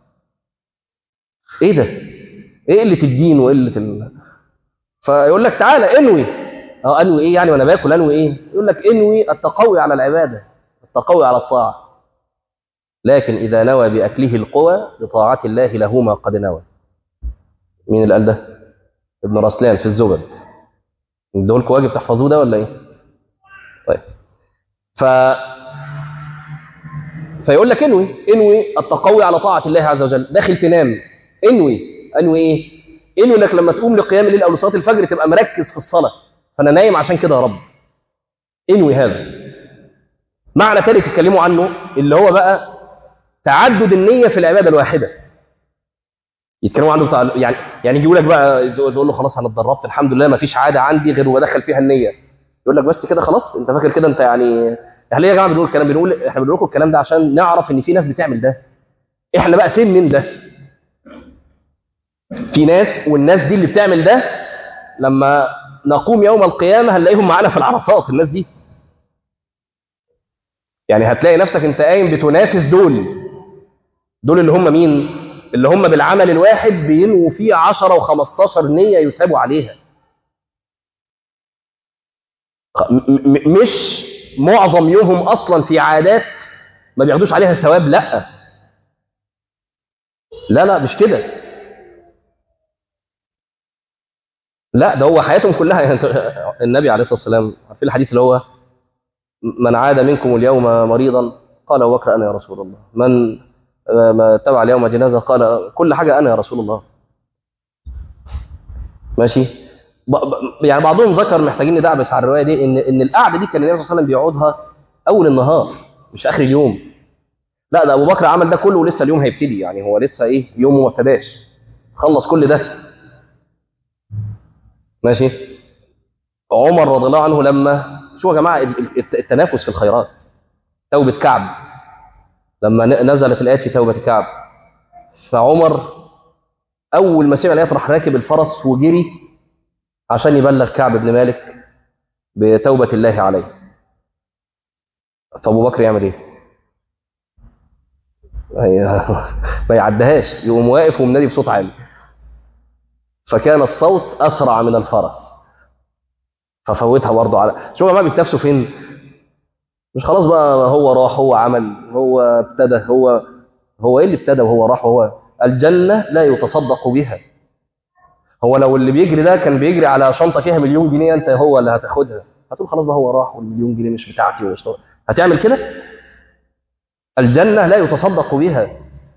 ايه ده؟ ايه قله الدين وقله ال... فيقول لك تعالى انوي اه انوي ايه يعني وانا باكل انوي ايه يقول لك انوي التقوي على العباده التقوي على الطاعه لكن اذا نوى باكله القوى لطاعه الله له ما قد نوى مين اللي قال ده ابن رسلان في الزبد ادولكم واجب تحفظوه ده ولا ايه طيب ف فيقول لك انوي انوي التقوي على طاعه الله عز وجل داخل تنام انوي انوي ايه انوي انك لما تقوم لقيام الليل او لصلاه الفجر تبقى مركز في الصلاه فانا نايم عشان كده يا رب انوي هذا معنى ثالث يتكلموا عنه اللي هو بقى تعدد النيه في العباده الواحده يتكلموا عنه بتاع يعني يعني يجي يقول لك بقى تقول له خلاص انا اتدربت الحمد لله ما فيش عاده عندي غير وبدخل فيها النيه يقول لك بس كده خلاص انت فاكر كده انت يعني احنا ليه يا جماعه بنقول الكلام بنقول احنا بنقول لكم الكلام ده عشان نعرف ان في ناس بتعمل ده احنا بقى فين من ده في ناس والناس دي اللي بتعمل ده لما نقوم يوم القيامه هنلاقيهم معانا في العرصات الناس دي يعني هتلاقي نفسك انت قايم بتنافس دول دول اللي هم مين اللي هم بالعمل الواحد بينووا فيه 10 و15 نيه يثابوا عليها خ- م- م- مش معظم يومهم اصلا في عادات ما بياخدوش عليها ثواب لا لا لا مش كده لا ده هو حياتهم كلها يعني النبي عليه الصلاه والسلام في الحديث اللي هو من عاد منكم اليوم مريضا قال ابو بكر انا يا رسول الله من ما تبع اليوم جنازه قال كل حاجه انا يا رسول الله ماشي ب... ب... يعني بعضهم ذكر محتاجين ندعبس على الروايه دي ان ان القعده دي كان النبي صلى الله عليه وسلم بيقعدها اول النهار مش اخر اليوم لا ده ابو بكر عمل ده كله ولسه اليوم هيبتدي يعني هو لسه ايه يومه ما ابتداش خلص كل ده ماشي عمر رضي الله عنه لما شوفوا يا جماعه التنافس في الخيرات توبه كعب لما نزلت الايات في توبه كعب فعمر اول ما سمع الايات راح راكب الفرس وجري عشان يبلغ كعب بن مالك بتوبه الله عليه فابو بكر يعمل ايه ما يعدهاش يقوم واقف ومنادي بصوت عالي فكان الصوت اسرع من الفرس ففوتها برضه على شوف بقى بيتنافسوا فين مش خلاص بقى هو راح هو عمل هو ابتدى هو هو ايه اللي ابتدى وهو راح وهو الجنه لا يتصدق بها هو لو اللي بيجري ده كان بيجري على شنطه فيها مليون جنيه انت هو اللي هتاخدها هتقول خلاص بقى هو راح والمليون جنيه مش بتاعتي ومش طبعا. هتعمل كده الجنه لا يتصدق بها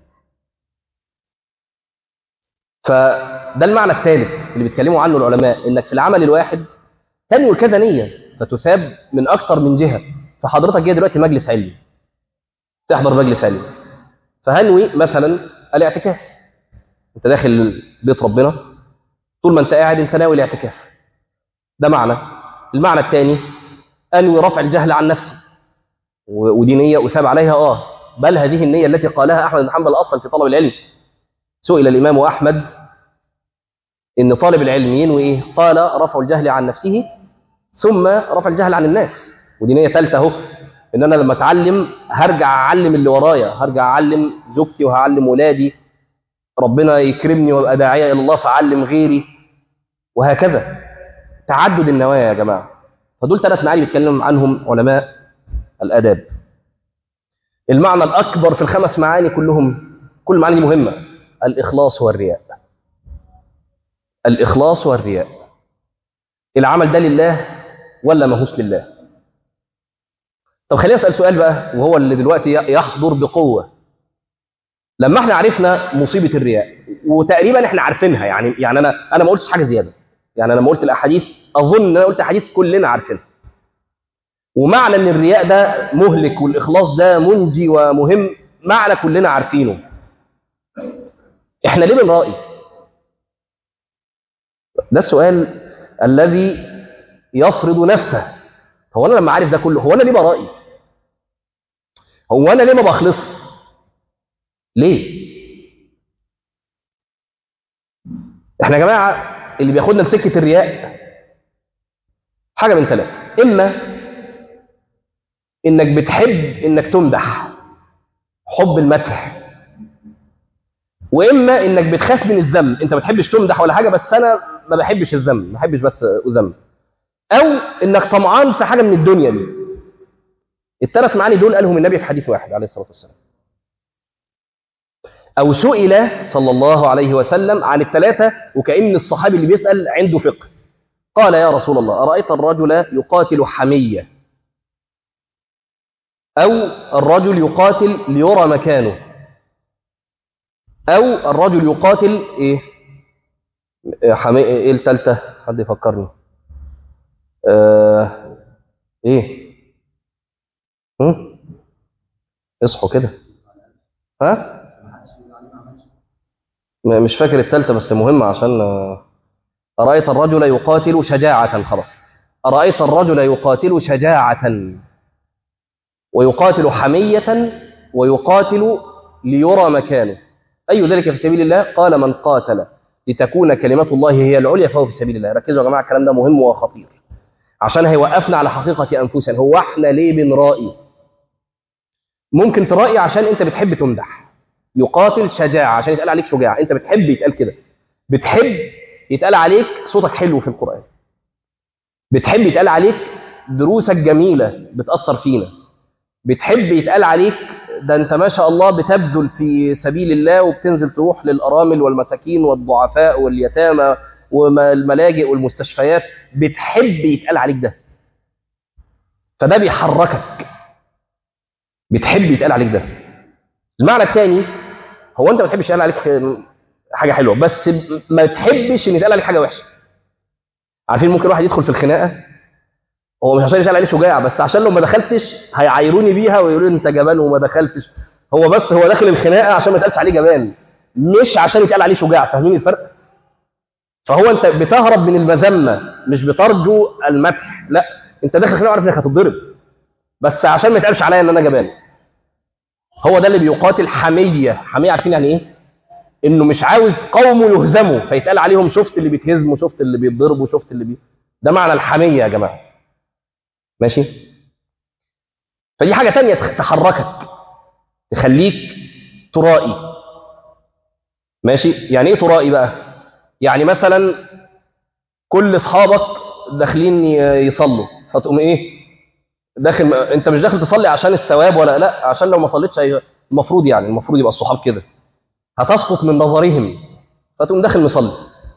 فده المعنى الثالث اللي بيتكلموا عنه العلماء انك في العمل الواحد تنوي كذا نيه فتثاب من اكثر من جهه فحضرتك جاي دلوقتي مجلس علمي تحضر مجلس علمي فهنوي مثلا الاعتكاف انت داخل بيت ربنا طول ما انت قاعد انت ناوي الاعتكاف ده معنى المعنى الثاني انوي رفع الجهل عن نفسي ودي نيه اثاب عليها اه بل هذه النيه التي قالها احمد بن حنبل اصلا في طلب العلم سئل الامام احمد ان طالب العلم ينوي ايه قال رفع الجهل عن نفسه ثم رفع الجهل عن الناس ودي نيه ثالثه اهو ان انا لما اتعلم هرجع اعلم اللي ورايا هرجع اعلم زوجتي وهعلم ولادي ربنا يكرمني وابقى داعيه الى الله فاعلم غيري وهكذا تعدد النوايا يا جماعه فدول ثلاث معاني بيتكلم عنهم علماء الاداب المعنى الاكبر في الخمس معاني كلهم كل المعاني دي مهمه الاخلاص والرياء الاخلاص والرياء العمل ده لله ولا ماهوش لله طب خليني اسال سؤال بقى وهو اللي دلوقتي يحضر بقوه لما احنا عرفنا مصيبه الرياء وتقريبا احنا عارفينها يعني يعني انا انا ما قلتش حاجه زياده يعني انا لما قلت الاحاديث اظن ان انا قلت احاديث كلنا عارفينها ومعنى ان الرياء ده مهلك والاخلاص ده منجي ومهم معنى كلنا عارفينه احنا ليه بنرائي ده السؤال الذي يفرض نفسه هو انا لما عارف ده كله هو انا ليه برائي هو انا ليه ما بخلص ليه احنا يا جماعه اللي بياخدنا لسكه الرياء حاجه من ثلاثه اما انك بتحب انك تمدح حب المدح واما انك بتخاف من الذم انت ما بتحبش تمدح ولا حاجه بس انا ما بحبش الذم ما بحبش بس اذم او انك طمعان في حاجه من الدنيا دي الثلاث معاني دول قالهم النبي في حديث واحد عليه الصلاه والسلام او سئل صلى الله عليه وسلم عن الثلاثه وكان الصحابي اللي بيسال عنده فقه قال يا رسول الله ارايت الرجل يقاتل حميه او الرجل يقاتل ليرى مكانه او الرجل يقاتل ايه حمي... ايه الثالثه حد يفكرني آه... ايه هم؟ اصحوا كده ها م- مش فاكر الثالثه بس مهمه عشان آه، ارايت الرجل يقاتل شجاعه خلاص ارايت الرجل يقاتل شجاعه ويقاتل حميه ويقاتل ليرى مكانه أي ذلك في سبيل الله قال من قاتل لتكون كلمة الله هي العليا فهو في سبيل الله ركزوا يا جماعة الكلام ده مهم وخطير عشان هيوقفنا على حقيقة أنفسنا هو احنا ليه بنرائي ممكن ترائي عشان أنت بتحب تمدح يقاتل شجاعة عشان يتقال عليك شجاع أنت بتحب يتقال كده بتحب يتقال عليك صوتك حلو في القرآن بتحب يتقال عليك دروسك جميله بتاثر فينا بتحب يتقال عليك ده انت ما شاء الله بتبذل في سبيل الله وبتنزل تروح للارامل والمساكين والضعفاء واليتامى والملاجئ والمستشفيات بتحب يتقال عليك ده فده بيحركك بتحب يتقال عليك ده المعنى الثاني هو انت ما بتحبش يتقال عليك حاجه حلوه بس ما تحبش ان يتقال عليك حاجه وحشه عارفين ممكن واحد يدخل في الخناقه هو مش عشان يتقال عليه شجاع بس عشان لو ما دخلتش هيعايروني بيها ويقولوا لي انت جبان وما دخلتش هو بس هو داخل الخناقه عشان ما يتقالش عليه جبان مش عشان يتقال عليه شجاع فاهمين الفرق فهو انت بتهرب من المذمه مش بترجو المدح لا انت داخل خناقه عارف انك هتتضرب بس عشان ما يتقالش عليا ان انا جبان هو ده اللي بيقاتل حميه حميه عارفين يعني ايه انه مش عاوز قومه يهزموا فيتقال عليهم شفت اللي بيتهزموا شفت اللي بيتضربوا شفت اللي بي... ده معنى الحميه يا جماعه ماشي فدي حاجه تانية تحركك تخليك ترائي ماشي يعني ايه ترائي بقى يعني مثلا كل اصحابك داخلين يصلوا فتقوم ايه داخل انت مش داخل تصلي عشان الثواب ولا لا عشان لو ما صليتش هي... المفروض يعني المفروض يبقى الصحاب كده هتسقط من نظرهم فتقوم داخل مصلي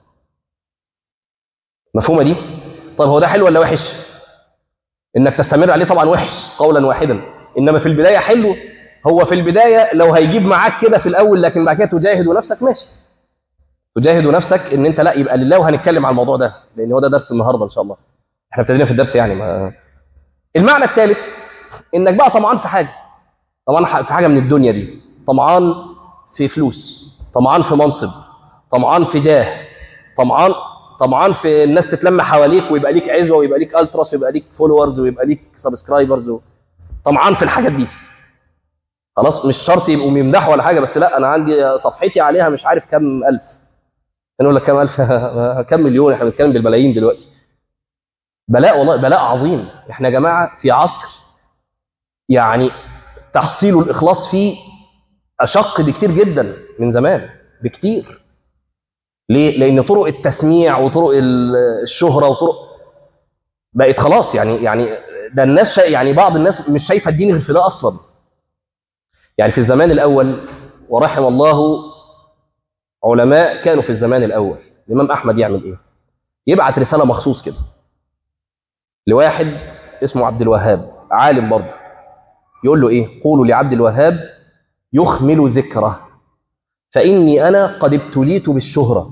مفهومه دي طيب هو ده حلو ولا وحش انك تستمر عليه طبعا وحش قولا واحدا انما في البدايه حلو هو في البدايه لو هيجيب معاك كده في الاول لكن بعد كده تجاهد نفسك ماشي تجاهد نفسك ان انت لا يبقى لله وهنتكلم على الموضوع ده لان هو ده درس النهارده ان شاء الله احنا ابتدينا في الدرس يعني ما المعنى الثالث انك بقى طمعان في حاجه طمعان في حاجه من الدنيا دي طمعان في فلوس طمعان في منصب طمعان في جاه طمعان طمعان في الناس تتلم حواليك ويبقى ليك عزوه ويبقى ليك التراس ويبقى ليك فولورز ويبقى ليك سبسكرايبرز و... طمعان في الحاجات دي خلاص مش شرط يبقوا بيمدحوا ولا حاجه بس لا انا عندي صفحتي عليها مش عارف كم الف انا اقول لك كم الف كم مليون احنا بنتكلم بالملايين دلوقتي بلاء والله بلاء عظيم احنا يا جماعه في عصر يعني تحصيل الاخلاص فيه اشق بكتير جدا من زمان بكتير ليه لان طرق التسميع وطرق الشهره وطرق بقت خلاص يعني يعني ده الناس شا... يعني بعض الناس مش شايفه الدين غير في ده اصلا يعني في الزمان الاول ورحم الله علماء كانوا في الزمان الاول الامام احمد يعمل ايه يبعت رساله مخصوص كده لواحد اسمه عبد الوهاب عالم برضه يقول له ايه قولوا لعبد الوهاب يخمل ذكره فاني انا قد ابتليت بالشهره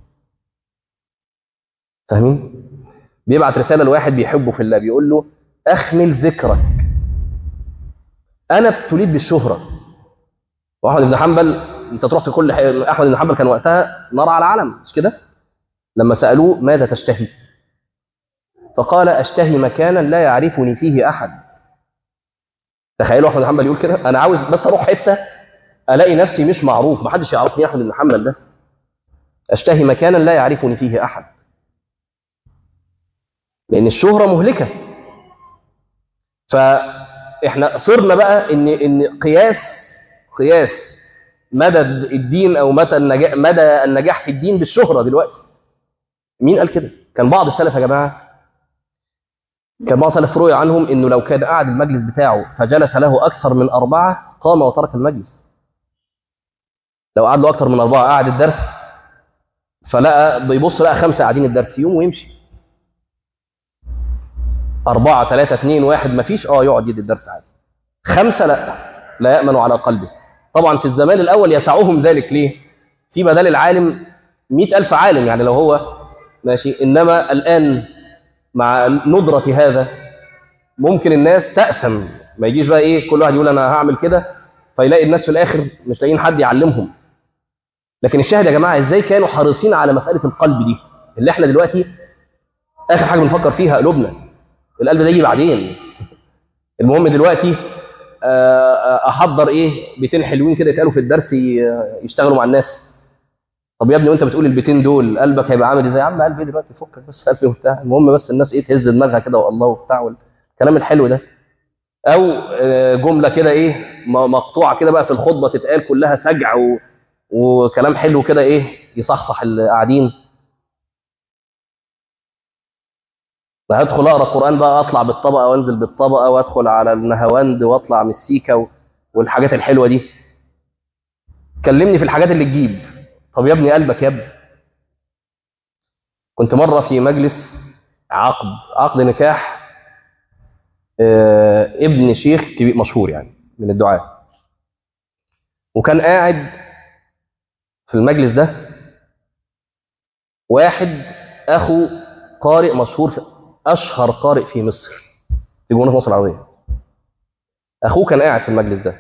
فاهمين بيبعت رساله لواحد بيحبه في الله بيقول له اخمل ذكرك انا ابتليت بالشهره واحمد بن حنبل انت تروح في كل حي... احمد بن حنبل كان وقتها نار على علم مش كده لما سالوه ماذا تشتهي فقال اشتهي مكانا لا يعرفني فيه احد تخيلوا احمد بن حنبل يقول كده انا عاوز بس اروح حته الاقي نفسي مش معروف محدش يعرفني احمد بن حنبل ده اشتهي مكانا لا يعرفني فيه احد لان الشهره مهلكه فاحنا صرنا بقى ان ان قياس قياس مدى الدين او مدى النجاح مدى النجاح في الدين بالشهره دلوقتي مين قال كده كان بعض السلف يا جماعه كان بعض السلف روي عنهم انه لو كان قاعد المجلس بتاعه فجلس له اكثر من اربعه قام وترك المجلس لو قعد له اكثر من اربعه قاعد الدرس فلقى بيبص لقى خمسه قاعدين الدرس يقوم ويمشي أربعة ثلاثة اثنين واحد ما فيش اه يقعد يدي الدرس عادي خمسة لا لا يأمن على قلبه طبعا في الزمان الأول يسعهم ذلك ليه في بدل العالم مئة ألف عالم يعني لو هو ماشي إنما الآن مع ندرة هذا ممكن الناس تأسم ما يجيش بقى إيه كل واحد يقول أنا هعمل كده فيلاقي الناس في الآخر مش لاقيين حد يعلمهم لكن الشاهد يا جماعة إزاي كانوا حريصين على مسألة القلب دي اللي إحنا دلوقتي آخر حاجة بنفكر فيها قلوبنا القلب ده يجي بعدين المهم دلوقتي احضر ايه بيتين حلوين كده يتقالوا في الدرس يشتغلوا مع الناس طب يا ابني وانت بتقول البيتين دول قلبك هيبقى عامل ازاي يا عم قلبي دلوقتي فكك بس قلبي وبتاع المهم بس الناس ايه تهز دماغها كده والله وبتاع والكلام الحلو ده او جمله كده ايه مقطوعه كده بقى في الخطبه تتقال كلها سجع و... وكلام حلو كده ايه يصحصح اللي قاعدين هدخل اقرا قران بقى اطلع بالطبقه وانزل بالطبقه وادخل على النهاوند واطلع من السيكا و- والحاجات الحلوه دي كلمني في الحاجات اللي تجيب طب يا ابني قلبك يا ابني كنت مره في مجلس عقد عقد نكاح آه، ابن شيخ كبير مشهور يعني من الدعاة وكان قاعد في المجلس ده واحد اخو قارئ مشهور في اشهر قارئ في مصر في جمهوريه مصر العربيه اخوه كان قاعد في المجلس ده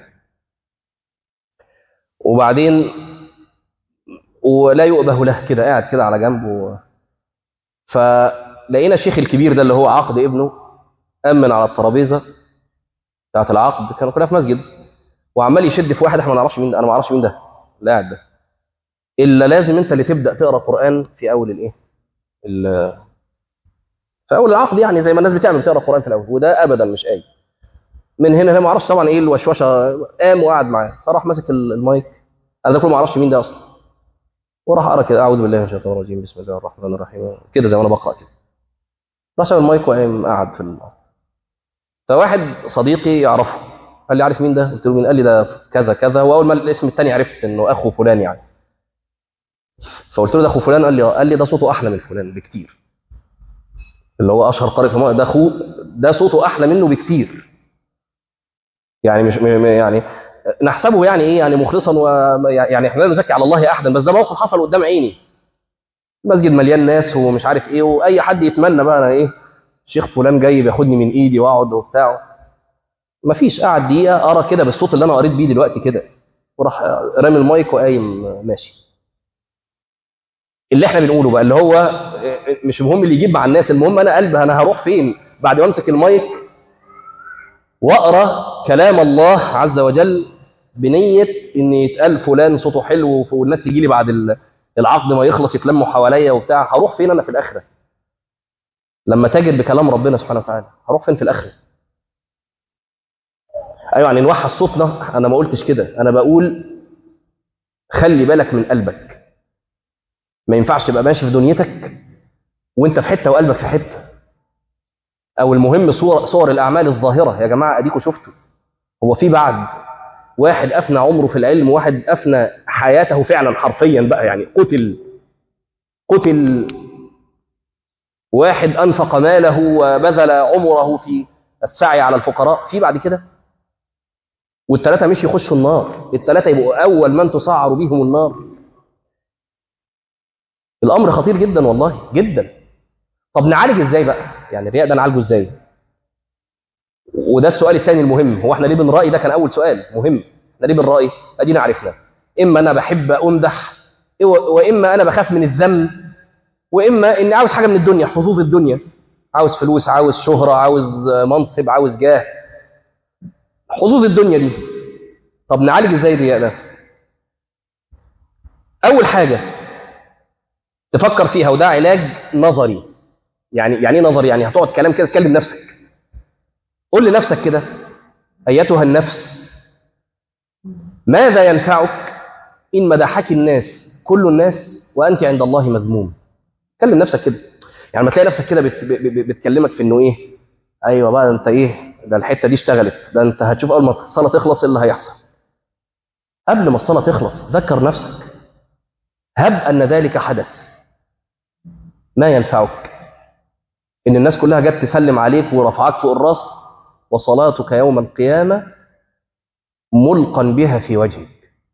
وبعدين ولا يؤبه له كده قاعد كده على جنبه فلقينا الشيخ الكبير ده اللي هو عقد ابنه امن على الترابيزه بتاعت العقد كانوا كلنا في مسجد وعمال يشد في واحد احنا ما نعرفش مين ده انا ما اعرفش مين ده اللي قاعد ده الا لازم انت اللي تبدا تقرا قران في اول الايه ال- في اول العقد يعني زي ما الناس بتعمل تقرا قران في الاول وده ابدا مش اي من هنا انا ما اعرفش طبعا ايه الوشوشه قام وقعد معاه فراح ماسك ال- المايك انا ده كله ما اعرفش مين ده اصلا وراح اقرا كده اعوذ بالله من الشيطان الرجيم بسم الله الرحمن الرحيم كده زي ما انا بقرا كده راح شاف المايك وقام قعد في ال... فواحد صديقي يعرفه قال لي عارف مين ده؟ قلت له مين؟ قال لي ده كذا كذا واول ما الاسم الثاني عرفت انه اخو فلان يعني فقلت له ده اخو فلان قال لي آه. قال لي ده صوته احلى من فلان بكتير اللي هو اشهر قارئ في مصر ده اخوه ده صوته احلى منه بكتير يعني مش م- م- يعني نحسبه يعني ايه يعني مخلصا و يعني احنا لا نزكي على الله احدا بس ده موقف حصل قدام عيني مسجد مليان ناس ومش عارف ايه واي حد يتمنى بقى انا ايه شيخ فلان جاي بياخدني من ايدي واقعد وبتاع مفيش قعد دقيقه ارى كده بالصوت اللي انا قريت بيه دلوقتي كده وراح رامي المايك وقايم ماشي اللي احنا بنقوله بقى اللي هو مش مهم اللي يجيب مع الناس المهم انا قلبي انا هروح فين بعد ما امسك المايك واقرا كلام الله عز وجل بنيه ان يتقال فلان صوته حلو والناس تيجي لي بعد ال- العقد ما يخلص يتلموا حواليا وبتاع هروح فين انا في الاخره لما تجد بكلام ربنا سبحانه وتعالى هروح فين في الاخره ايوه يعني نوحد صوتنا انا ما قلتش كده انا بقول خلي بالك من قلبك ما ينفعش تبقى ماشي في دنيتك وانت في حته وقلبك في حته او المهم صور صور الاعمال الظاهره يا جماعه اديكوا شفتوا هو في بعد واحد افنى عمره في العلم واحد افنى حياته فعلا حرفيا بقى يعني قتل قتل واحد انفق ماله وبذل عمره في السعي على الفقراء في بعد كده والثلاثه مش يخشوا النار الثلاثه يبقوا اول من تسعر بهم النار الامر خطير جدا والله جدا طب نعالج ازاي بقى يعني الرياء ده نعالجه ازاي وده السؤال الثاني المهم هو احنا ليه بنرائي ده كان اول سؤال مهم احنا ليه بنرائي ادينا عرفنا اما انا بحب امدح واما انا بخاف من الذم واما اني عاوز حاجه من الدنيا حظوظ الدنيا عاوز فلوس عاوز شهره عاوز منصب عاوز جاه حظوظ الدنيا دي طب نعالج ازاي الرياء ده اول حاجه تفكر فيها وده علاج نظري يعني يعني ايه نظري يعني هتقعد كلام كده تكلم نفسك قول لنفسك كده ايتها النفس ماذا ينفعك ان مدحك الناس كل الناس وانت عند الله مذموم كلم نفسك كده يعني ما تلاقي نفسك كده بت... ب- بتكلمك في انه ايه ايوه بقى انت ايه ده الحته دي اشتغلت ده انت هتشوف اول ما الصلاه تخلص ايه اللي هيحصل قبل ما الصلاه تخلص ذكر نفسك هب ان ذلك حدث ما ينفعك ان الناس كلها جت تسلم عليك ورفعك فوق الراس وصلاتك يوم القيامه ملقا بها في وجهك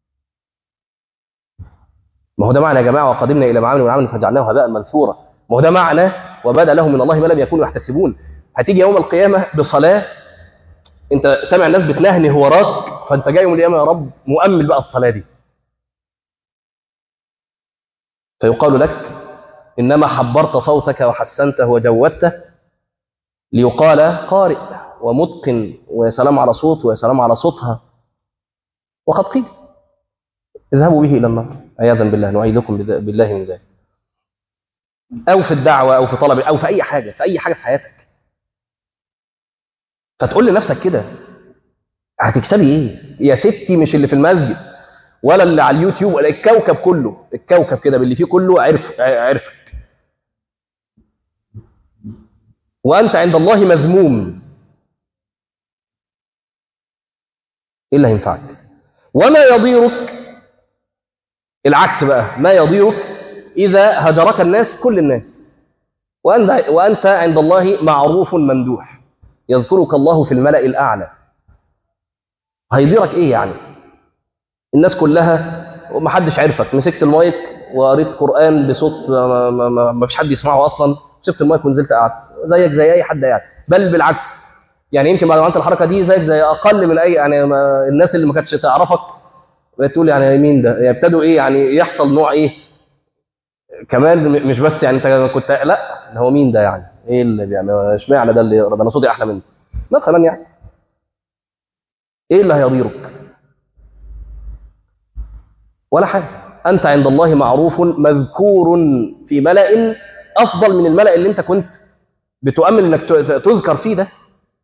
ما هو ده معنى يا جماعه وقدمنا الى ما عملوا من عمل فجعلناه هباء منثورا ما هو ده معنى وبدا لهم من الله ما لم يكونوا يحتسبون هتيجي يوم القيامه بصلاه انت سامع الناس بتنهنه وراك فانت جاي يوم القيامه يا رب مؤمل بقى الصلاه دي فيقال لك انما حبرت صوتك وحسنته وجودته ليقال قارئ ومتقن ويا سلام على صوت ويا سلام على صوتها وقد قيل اذهبوا به الى النار عياذا بالله نعيذكم بذ- بالله من ذلك او في الدعوه او في طلب او في اي حاجه في اي حاجه في حياتك فتقول لنفسك كده هتكسبي ايه يا ستي مش اللي في المسجد ولا اللي على اليوتيوب ولا الكوكب كله الكوكب كده باللي فيه كله عرف عرفك وأنت عند الله مذموم إيه اللي هينفعك وما يضيرك العكس بقى ما يضيرك إذا هجرك الناس كل الناس وأنت, وأنت عند الله معروف ممدوح يذكرك الله في الملأ الأعلى هيضيرك إيه يعني الناس كلها ومحدش عرفك مسكت المايك وقريت قرآن بصوت ما, ما, ما, ما فيش حد يسمعه أصلا شفت المايك ونزلت قعدت زيك زي أي حد قاعد بل بالعكس يعني يمكن بعد ما عملت الحركة دي زيك زي أقل من أي يعني ما الناس اللي ما كانتش تعرفك تقول يعني مين ده يبتدوا إيه يعني يحصل نوع إيه كمان م- مش بس يعني انت كنت لا ده هو مين ده يعني ايه اللي بيعمل اشمعنى ده اللي يقرا ده انا صوتي احلى منه مثلا يعني ايه اللي هيضيرك ولا حاجه انت عند الله معروف مذكور في ملأ افضل من الملأ اللي انت كنت بتؤمل انك ت- تذكر فيه ده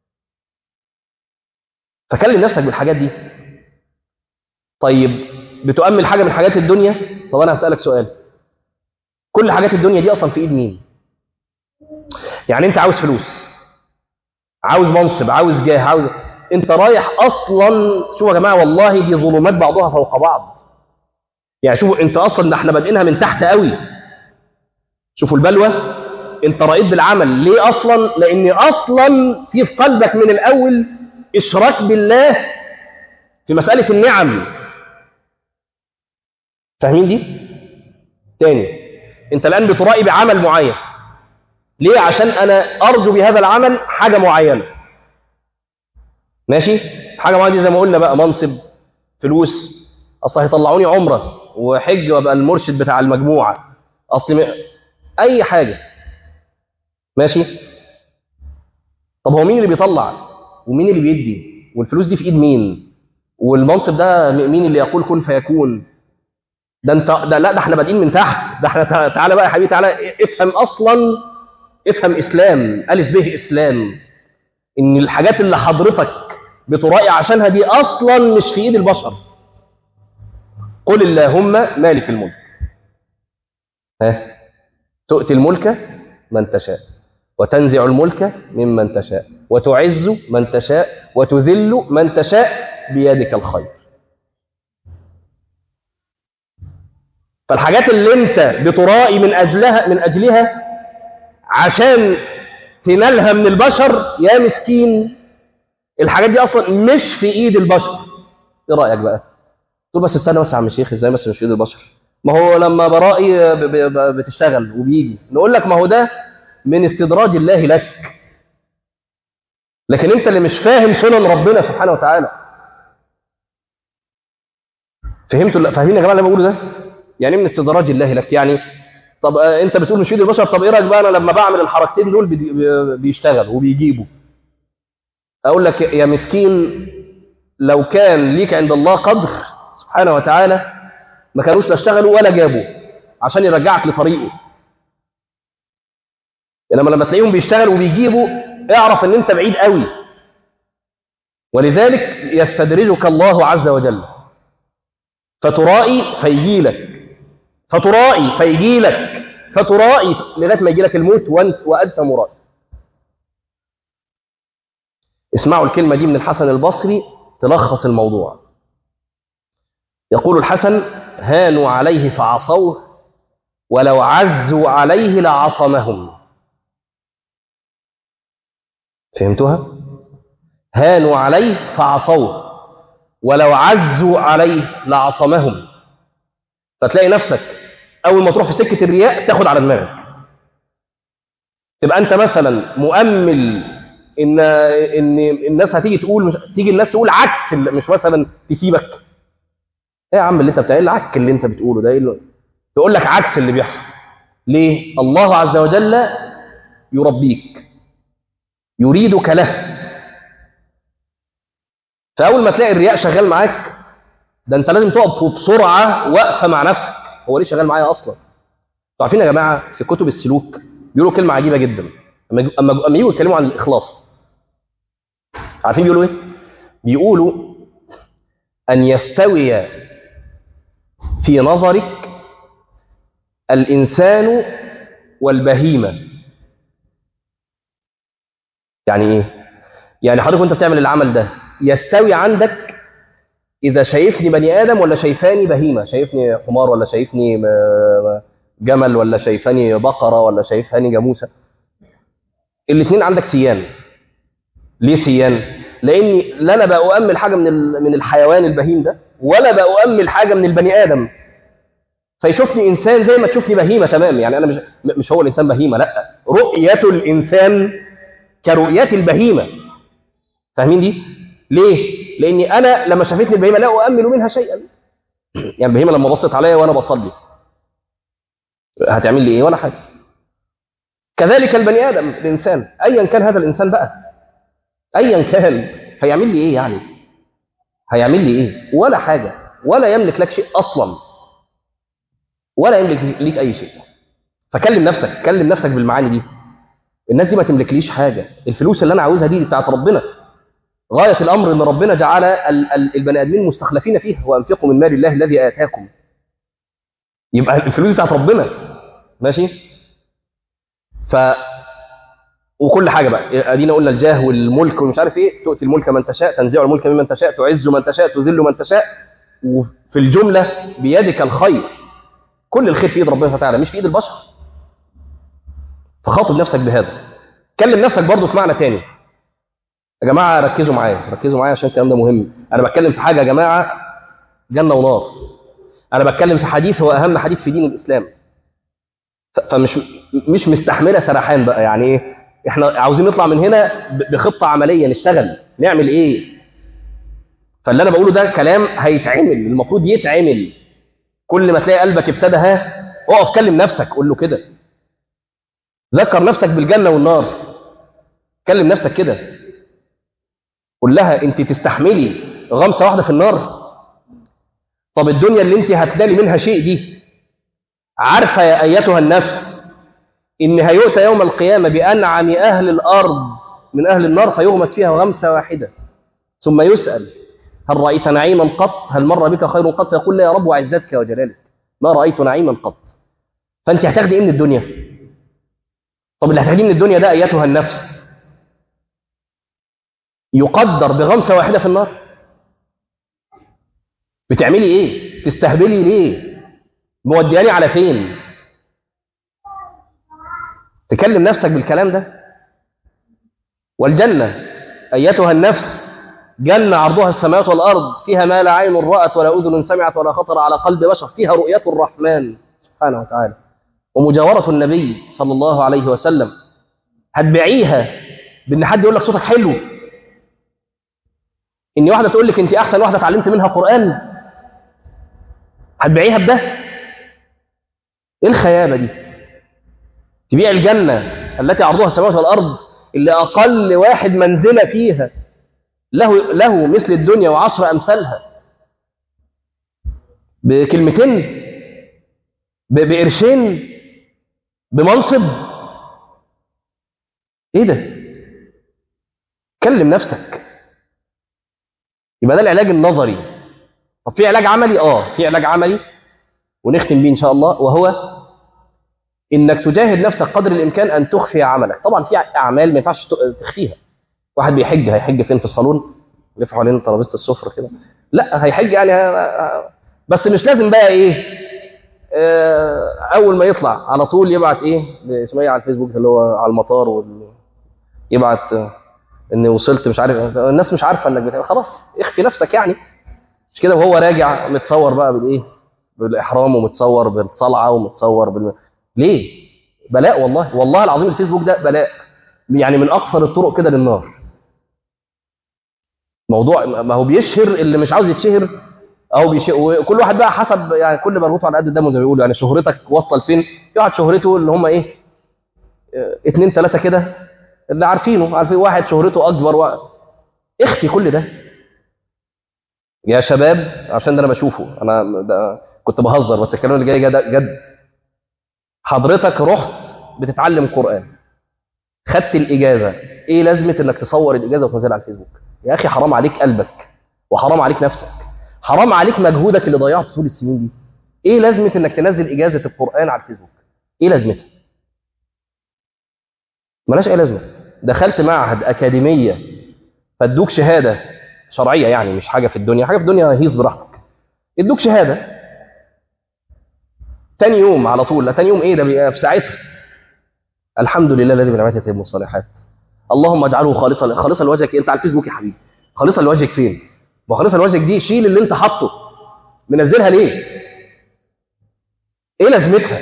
فكلم نفسك بالحاجات دي طيب بتؤمل حاجه من حاجات الدنيا طب انا هسألك سؤال كل حاجات الدنيا دي اصلا في ايد مين يعني انت عاوز فلوس عاوز منصب عاوز جاه عاوز انت رايح اصلا شوفوا يا جماعه والله دي ظلمات بعضها فوق بعض يعني شوفوا انت اصلا ده احنا بادئينها من تحت قوي شوفوا البلوى انت رأيت بالعمل ليه اصلا لان اصلا في في قلبك من الاول اشراك بالله في مسألة النعم فاهمين دي تاني انت الان بترائي بعمل معين ليه عشان انا ارجو بهذا العمل حاجه معينه ماشي حاجه معينه دي زي ما قلنا بقى منصب فلوس اصل هيطلعوني عمره وحج وابقى المرشد بتاع المجموعه اصل م... اي حاجه ماشي طب هو مين اللي بيطلع ومين اللي بيدي والفلوس دي في ايد مين والمنصب ده مين اللي يقول كن فيكون ده انت ده لا ده احنا بادئين من تحت ده احنا تع- تعالى بقى يا حبيبي تعالى افهم اصلا افهم اسلام الف به اسلام ان الحاجات اللي حضرتك بترائي عشانها دي اصلا مش في ايد البشر قل اللهم مالك الملك ها تؤتي الملك من تشاء وتنزع الملك ممن تشاء وتعز من تشاء وتذل من تشاء بيدك الخير فالحاجات اللي انت بترائي من اجلها من اجلها عشان تنالها من البشر يا مسكين الحاجات دي اصلا مش في ايد البشر ايه رايك بقى تقول بس استنى بس يا عم الشيخ ازاي بس مش في ايد البشر ما هو لما برائي ب- ب- ب- بتشتغل وبيجي نقول لك ما هو ده من استدراج الله لك لكن انت اللي مش فاهم سنن ربنا سبحانه وتعالى فهمتوا لا فاهمين يا جماعه اللي أنا بقوله ده يعني إيه من استدراج الله لك يعني طب آه، انت بتقول مش في ايد البشر طب ايه رايك بقى انا لما بعمل الحركتين دول بي- بي- بيشتغل وبيجيبوا اقول لك يا مسكين لو كان ليك عند الله قدر سبحانه وتعالى ما كانوش لا اشتغلوا ولا جابوا عشان يرجعك لطريقه انما لما تلاقيهم بيشتغلوا وبيجيبوا اعرف ان انت بعيد قوي ولذلك يستدرجك الله عز وجل فترائي فيجي لك فترائي فيجي لك فترائي لغايه ما يجي لك الموت وانت وانت مرائي اسمعوا الكلمه دي من الحسن البصري تلخص الموضوع يقول الحسن هانوا عليه فعصوه ولو عزوا عليه لعصمهم فهمتوها هانوا عليه فعصوه ولو عزوا عليه لعصمهم فتلاقي نفسك اول ما تروح في سكه الرياء تاخد على دماغك تبقى انت مثلا مؤمل ان ان الناس هتيجي تقول مش تيجي الناس تقول عكس اللي- مش مثلا تسيبك ايه يا عم اللي انت بتاع ايه العك اللي انت بتقوله ده ايه اللي... تقول لك عكس اللي بيحصل ليه الله عز وجل يربيك يريدك له فاول ما تلاقي الرياء شغال معاك ده انت لازم تقف بسرعه واقفه مع نفسك هو ليه شغال معايا اصلا انتوا عارفين يا جماعه في كتب السلوك بيقولوا كلمه عجيبه جدا اما يجوا- اما اما يجوا يتكلموا عن الاخلاص عارفين بيقولوا ايه بيقولوا ان يستوي في نظرك الانسان والبهيمه يعني ايه يعني حضرتك وانت بتعمل العمل ده يستوي عندك اذا شايفني بني ادم ولا شايفاني بهيمه شايفني حمار ولا شايفني م- جمل ولا شايفاني بقره ولا شايفاني جاموسه الاثنين عندك سيان ليه سيان لاني لا انا بأؤمل حاجه من ال- من الحيوان البهيم ده ولا بأؤمل حاجه من البني ادم فيشوفني انسان زي ما تشوفني بهيمه تمام يعني انا مش مش هو الانسان بهيمه لا رؤيه الانسان كرؤيه البهيمه فاهمين دي ليه لاني انا لما شافتني البهيمه لا اؤمل منها شيئا يعني البهيمه لما بصت عليا وانا بصلي هتعمل لي ايه ولا حاجه كذلك البني ادم الانسان ايا كان هذا الانسان بقى ايا كان هيعمل لي ايه يعني هيعمل لي ايه ولا حاجه ولا يملك لك شيء اصلا ولا يملك ليك اي شيء فكلم نفسك كلم نفسك بالمعاني دي الناس دي ما تملكليش حاجه الفلوس اللي انا عاوزها دي بتاعت ربنا غايه الامر ان ربنا جعل ال- ال- البني ادمين مستخلفين فيها وانفقوا من مال الله الذي اتاكم يبقى الفلوس بتاعت ربنا ماشي ف وكل حاجه بقى ادينا قلنا الجاه والملك ومش عارف ايه تؤتي الملك من تشاء تنزع الملك ممن تشاء تعز من تشاء تذل من تشاء وفي الجمله بيدك الخير كل الخير في ايد ربنا وتعالى مش في ايد البشر فخاطب نفسك بهذا كلم نفسك برضه في معنى تاني يا جماعه ركزوا معايا ركزوا معايا عشان الكلام ده مهم انا بتكلم في حاجه يا جماعه جنه ونار انا بتكلم في حديث هو اهم حديث في دين الاسلام ف- فمش مش مستحمله سرحان بقى يعني ايه احنا عاوزين نطلع من هنا ب- بخطه عمليه نشتغل نعمل ايه فاللي انا بقوله ده كلام هيتعمل المفروض يتعمل كل ما تلاقي قلبك ابتدى ها اقف كلم نفسك قول له كده ذكر نفسك بالجنه والنار كلم نفسك كده قول لها انت تستحملي غمسه واحده في النار طب الدنيا اللي انت هتنالي منها شيء دي عارفه يا ايتها النفس ان هيؤتى يوم القيامه بانعم اهل الارض من اهل النار فيغمس فيها غمسه واحده ثم يسال هل رايت نعيما قط هل مر بك خير قط يقول لا يا رب وعزتك وجلالك ما رايت نعيما قط فانت هتاخدي ايه من الدنيا طب اللي هتاخديه من الدنيا ده ايتها النفس يقدر بغمسه واحده في النار بتعملي ايه تستهبلي ليه مودياني على فين تكلم نفسك بالكلام ده والجنه ايتها النفس جنه عرضها السماوات والارض فيها ما لا عين رات ولا اذن سمعت ولا خطر على قلب بشر فيها رؤيه الرحمن سبحانه وتعالى ومجاوره النبي صلى الله عليه وسلم هتبيعيها بان حد يقول لك صوتك حلو ان واحده تقول لك انت احسن واحده اتعلمت منها قران هتبيعيها بده ايه الخيابه دي تبيع الجنه التي عرضها السماوات والارض اللي اقل واحد منزله فيها له له مثل الدنيا وعشر امثالها بكلمتين ب- بقرشين بمنصب ايه ده كلم نفسك يبقى ده العلاج النظري طب في علاج عملي اه في علاج عملي ونختم بيه ان شاء الله وهو انك تجاهد نفسك قدر الامكان ان تخفي عملك طبعا في اعمال ما ينفعش ت- تخفيها واحد بيحج هيحج فين في الصالون يلف حوالين ترابيزه السفره كده لا هيحج يعني ه- بس مش لازم بقى ايه آه، اول ما يطلع على طول يبعت ايه اسمه ايه على الفيسبوك اللي هو على المطار وال... يبعت آه، اني وصلت مش عارف الناس مش عارفه انك بتعمل خلاص اخفي نفسك يعني مش كده وهو راجع متصور بقى بالايه بالاحرام ومتصور بالصلعه ومتصور بال ليه بلاء والله والله العظيم الفيسبوك ده بلاء يعني من اقصر الطرق كده للنار موضوع ما هو بيشهر اللي مش عاوز يتشهر او بيشهر وكل واحد بقى حسب يعني كل مربوط على قد دمه زي ما بيقولوا يعني شهرتك واصله لفين في واحد شهرته اللي هم ايه اه، اتنين تلاته كده اللي عارفينه عارفين واحد شهرته اكبر و... اخفي كل ده يا شباب عشان ده انا بشوفه انا ده كنت بهزر بس الكلام اللي جاي جد, جد حضرتك رحت بتتعلم قران خدت الاجازه ايه لازمه انك تصور الاجازه وتنزلها على الفيسبوك يا اخي حرام عليك قلبك وحرام عليك نفسك حرام عليك مجهودك اللي ضيعته طول السنين دي ايه لازمه انك تنزل اجازه القران على الفيسبوك ايه لازمتها ملهاش اي لازمه دخلت معهد اكاديميه فادوك شهاده شرعيه يعني مش حاجه في الدنيا حاجه في الدنيا هيص براحتك ادوك شهاده تاني يوم على طول لا تاني يوم ايه ده بيبقى في ساعتها الحمد لله الذي بنعمته تتم الصالحات اللهم اجعله خالصا خالصا لوجهك انت على الفيسبوك يا حبيبي خالصا لوجهك فين ما خالصا لوجهك دي شيل اللي انت حاطه منزلها ليه ايه لازمتها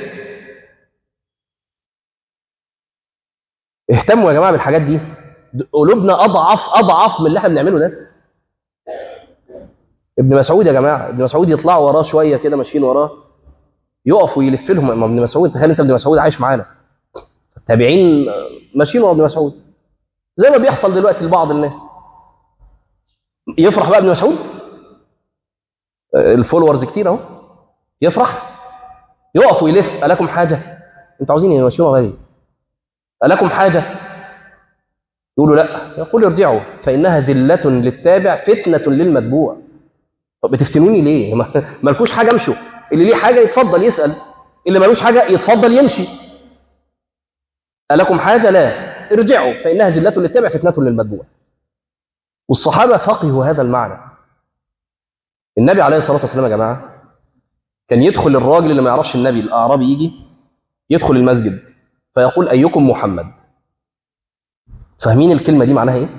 اهتموا يا جماعه بالحاجات دي قلوبنا اضعف اضعف من اللي احنا بنعمله ده ابن مسعود يا جماعه ابن مسعود يطلعوا وراه شويه كده ماشيين وراه يقف ويلف لهم ما ابن مسعود تخيل انت ابن مسعود عايش معانا التابعين ماشيين ورا ابن مسعود زي ما بيحصل دلوقتي لبعض الناس يفرح بقى ابن مسعود الفولورز كتير اهو يفرح يقف ويلف ألكم حاجة انتوا عاوزين ايه ماشيين ورا ايه ألكم حاجة يقولوا لا يقول ارجعوا فإنها ذلة للتابع فتنة للمتبوع طب بتفتنوني ليه ما- مالكوش حاجة امشوا اللي ليه حاجة يتفضل يسأل اللي ملوش حاجة يتفضل يمشي ألكم حاجة لا ارجعوا فإنها ذلة للتابع فتنة للمتبوع والصحابة فقهوا هذا المعنى النبي عليه الصلاة والسلام يا جماعة كان يدخل الراجل اللي ما يعرفش النبي الأعرابي يجي يدخل المسجد فيقول أيكم محمد فاهمين الكلمة دي معناها إيه؟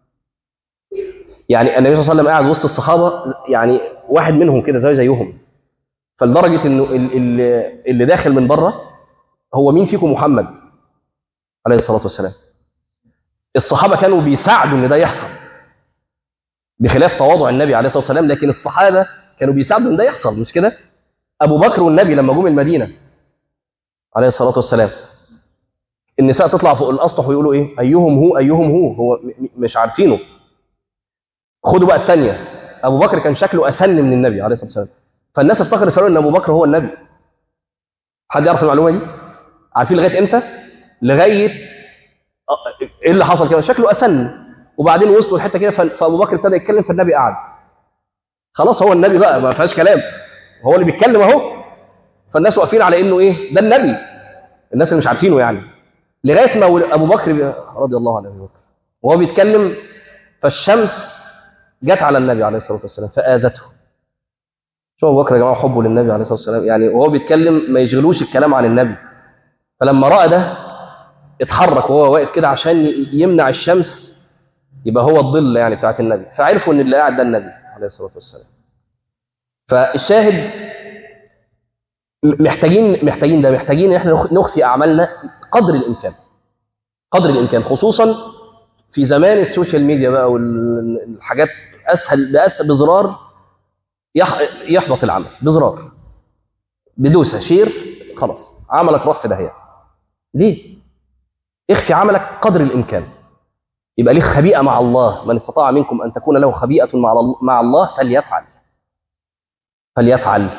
يعني النبي صلى الله عليه وسلم قاعد وسط الصحابة يعني واحد منهم كده زي زيهم فلدرجة إنه ال- ال- اللي داخل من بره هو مين فيكم محمد عليه الصلاة والسلام الصحابة كانوا بيساعدوا إن ده يحصل بخلاف تواضع النبي عليه الصلاة والسلام لكن الصحابة كانوا بيساعدوا إن ده يحصل مش كده؟ أبو بكر والنبي لما جم المدينة عليه الصلاة والسلام النساء تطلع فوق الأسطح ويقولوا إيه؟ أيهم هو أيهم هو هو م- م- مش عارفينه خدوا بقى الثانية أبو بكر كان شكله أسن من النبي عليه الصلاة والسلام فالناس افتكروا يسألوا إن أبو بكر هو النبي حد يعرف المعلومة دي؟ عارفين لغاية إمتى؟ لغاية آه، إيه اللي حصل كده؟ شكله أسن وبعدين وصلوا لحتة كده ف- فأبو بكر ابتدى يتكلم فالنبي قعد خلاص هو النبي بقى ما فيهاش كلام هو اللي بيتكلم أهو فالناس واقفين على إنه إيه؟ ده النبي الناس اللي مش عارفينه يعني لغاية ما ول- أبو بكر بي- رضي الله عنه أبو بكر وهو بيتكلم فالشمس جت على النبي عليه الصلاة والسلام فآذته شوف أبو بكر يا جماعة حبه للنبي عليه الصلاة والسلام يعني وهو بيتكلم ما يشغلوش الكلام عن النبي فلما رأى ده اتحرك وهو واقف كده عشان ي- يمنع الشمس يبقى هو الظل يعني بتاعت النبي فعرفوا ان اللي قاعد ده النبي عليه الصلاة والسلام فالشاهد م- محتاجين محتاجين ده محتاجين ان احنا نخ- نخفي اعمالنا قدر الامكان قدر الامكان خصوصا في زمان السوشيال ميديا بقى والحاجات اسهل بأسهل بزرار يح- يحبط العمل بزرار بدوسه شير خلاص عملك راح في داهيه ليه اخفي عملك قدر الامكان يبقى ليك خبيئه مع الله من استطاع منكم ان تكون له خبيئه مع الله- مع الله فليفعل فليفعل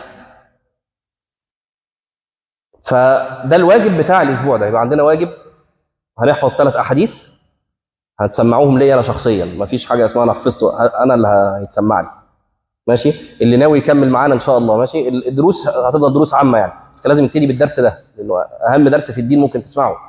فده الواجب بتاع الاسبوع ده يبقى عندنا واجب هنحفظ ثلاث احاديث هتسمعوهم لي انا شخصيا مفيش حاجه اسمها انا حفظته انا اللي هيتسمع لي ماشي اللي ناوي يكمل معانا ان شاء الله ماشي الدروس هتفضل دروس عامه يعني بس كان لازم نبتدي بالدرس ده لانه اهم درس في الدين ممكن تسمعه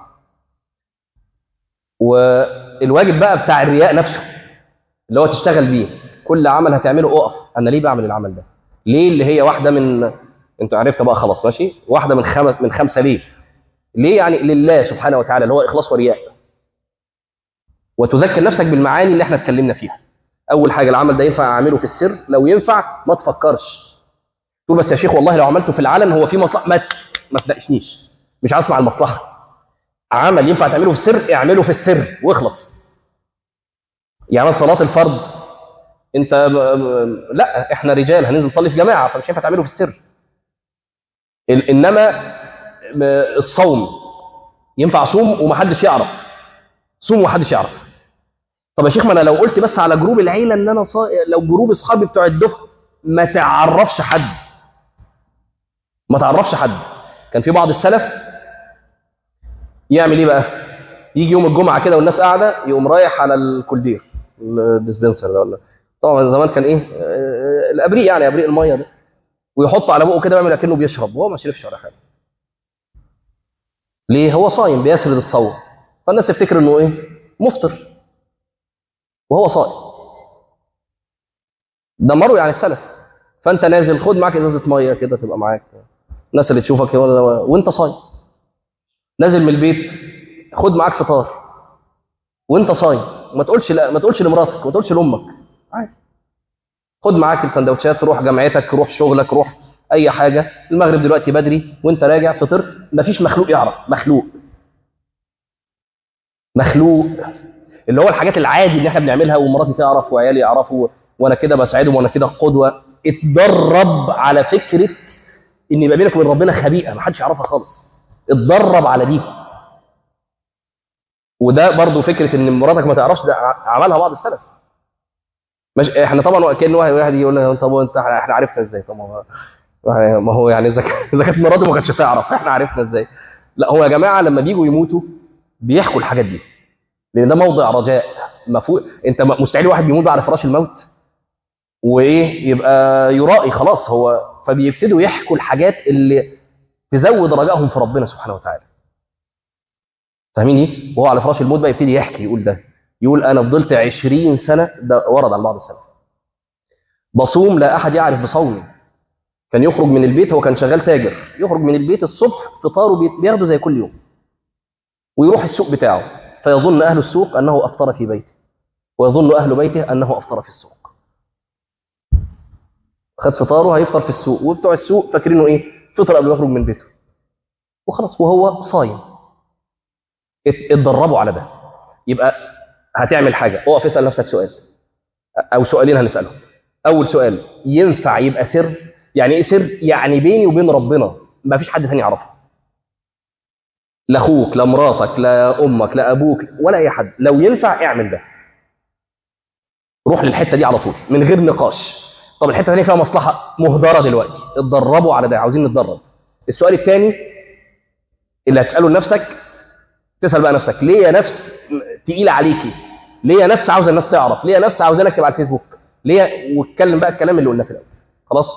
والواجب بقى بتاع الرياء نفسه اللي هو تشتغل بيه كل عمل هتعمله اقف انا ليه بعمل العمل ده ليه اللي هي واحده من انت عرفت بقى خلاص ماشي واحده من خمس من خمسه ليه ليه يعني لله سبحانه وتعالى اللي هو اخلاص ورياء وتذكر نفسك بالمعاني اللي احنا اتكلمنا فيها اول حاجه العمل ده ينفع اعمله في السر لو ينفع ما تفكرش تقول بس يا شيخ والله لو عملته في العلن هو في مصلحه ما ما تناقشنيش مش عايز اسمع المصلحه عمل ينفع تعمله في السر اعمله في السر واخلص يعني صلاه الفرض انت ب... ب- لا احنا رجال هننزل نصلي في جماعه فمش ينفع تعمله في السر ال- انما ب- الصوم ينفع اصوم ومحدش يعرف صوم ومحدش يعرف طب يا شيخ ما انا لو قلت بس على جروب العيله ان انا صا... لو جروب اصحابي بتوع الدفعه ما تعرفش حد ما تعرفش حد كان في بعض السلف يعمل ايه بقى يجي يوم الجمعه كده والناس قاعده يقوم رايح على الكولدير الديسبنسر ده ولا طبعا زمان كان ايه آه، الابريق يعني ابريق الميه ده ويحط على بقه كده ويعمل اكنه بيشرب وهو ما شربش ولا حاجه ليه هو صايم بيسرد الصوم فالناس تفتكر انه ايه مفطر وهو صائم ده مروي عن السلف فانت نازل خد معاك ازازه ميه كده تبقى معاك الناس اللي تشوفك كده وانت صايم نازل من البيت خد معاك فطار وانت صايم ما تقولش لا ما تقولش لمراتك ما تقولش لامك عادي خد معاك السندوتشات روح جامعتك روح شغلك روح اي حاجه المغرب دلوقتي بدري وانت راجع فطر مفيش مخلوق يعرف مخلوق مخلوق اللي هو الحاجات العادي اللي احنا بنعملها ومراتي تعرف وعيالي يعرفوا وانا كده بساعدهم وانا كده قدوه اتدرب على فكره ان يبقى بينك وبين ربنا خبيئه ما حدش يعرفها خالص اتدرب على دي وده برضو فكره ان مراتك ما تعرفش ده عملها بعض السلف مش احنا طبعا كان واحد واحد يقول لك طب انت احنا عرفنا ازاي طب ما هو يعني اذا اذا كانت مراته ما كانتش تعرف احنا عرفنا ازاي لا هو يا جماعه لما بيجوا يموتوا بيحكوا الحاجات دي لان ده موضع رجاء مفهوم انت مستحيل واحد بيموت على فراش الموت وايه يبقى يرائي خلاص هو فبيبتدوا يحكوا الحاجات اللي تزود رجائهم في ربنا سبحانه وتعالى فاهميني وهو على فراش الموت بقى يبتدي يحكي يقول ده يقول انا فضلت 20 سنه ده ورد عن بعض السلف بصوم لا احد يعرف بصومي كان يخرج من البيت هو كان شغال تاجر يخرج من البيت الصبح فطاره بياخده زي كل يوم ويروح السوق بتاعه فيظن اهل السوق انه افطر في بيته ويظن اهل بيته انه افطر في السوق خد فطاره هيفطر في السوق وبتوع السوق فاكرينه ايه فطر قبل ما يخرج من بيته وخلاص وهو صايم اتدربوا على ده يبقى هتعمل حاجه اقف اسال نفسك سؤال او سؤالين هنسالهم اول سؤال ينفع يبقى سر يعني ايه سر يعني بيني وبين ربنا ما فيش حد ثاني يعرفه لا اخوك لا مراتك لا امك لا ابوك ولا اي حد لو ينفع اعمل ده روح للحته دي على طول من غير نقاش طب الحته الثانيه فيها مصلحه مهدره دلوقتي اتدربوا على ده عاوزين نتدرب السؤال الثاني اللي هتساله لنفسك تسال بقى نفسك ليه يا نفس تقيله عليكي ليه يا نفس عاوزه الناس تعرف ليه يا نفس عاوزانك تبقى على الفيسبوك ليه واتكلم بقى الكلام اللي قلناه في الاول خلاص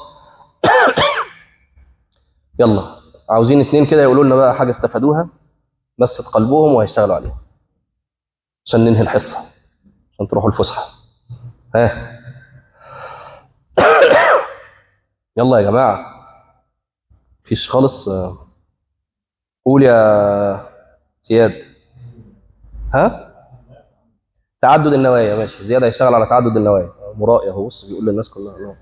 يلا عاوزين اثنين كده يقولوا لنا بقى حاجه استفادوها مست قلبهم وهيشتغلوا عليها عشان ننهي الحصه عشان تروحوا الفسحه ها يلا يا جماعه مفيش خالص قول يا زياد ها تعدد النوايا ماشي زياد هيشتغل على تعدد النوايا مرائي اهو بص بيقول للناس كلها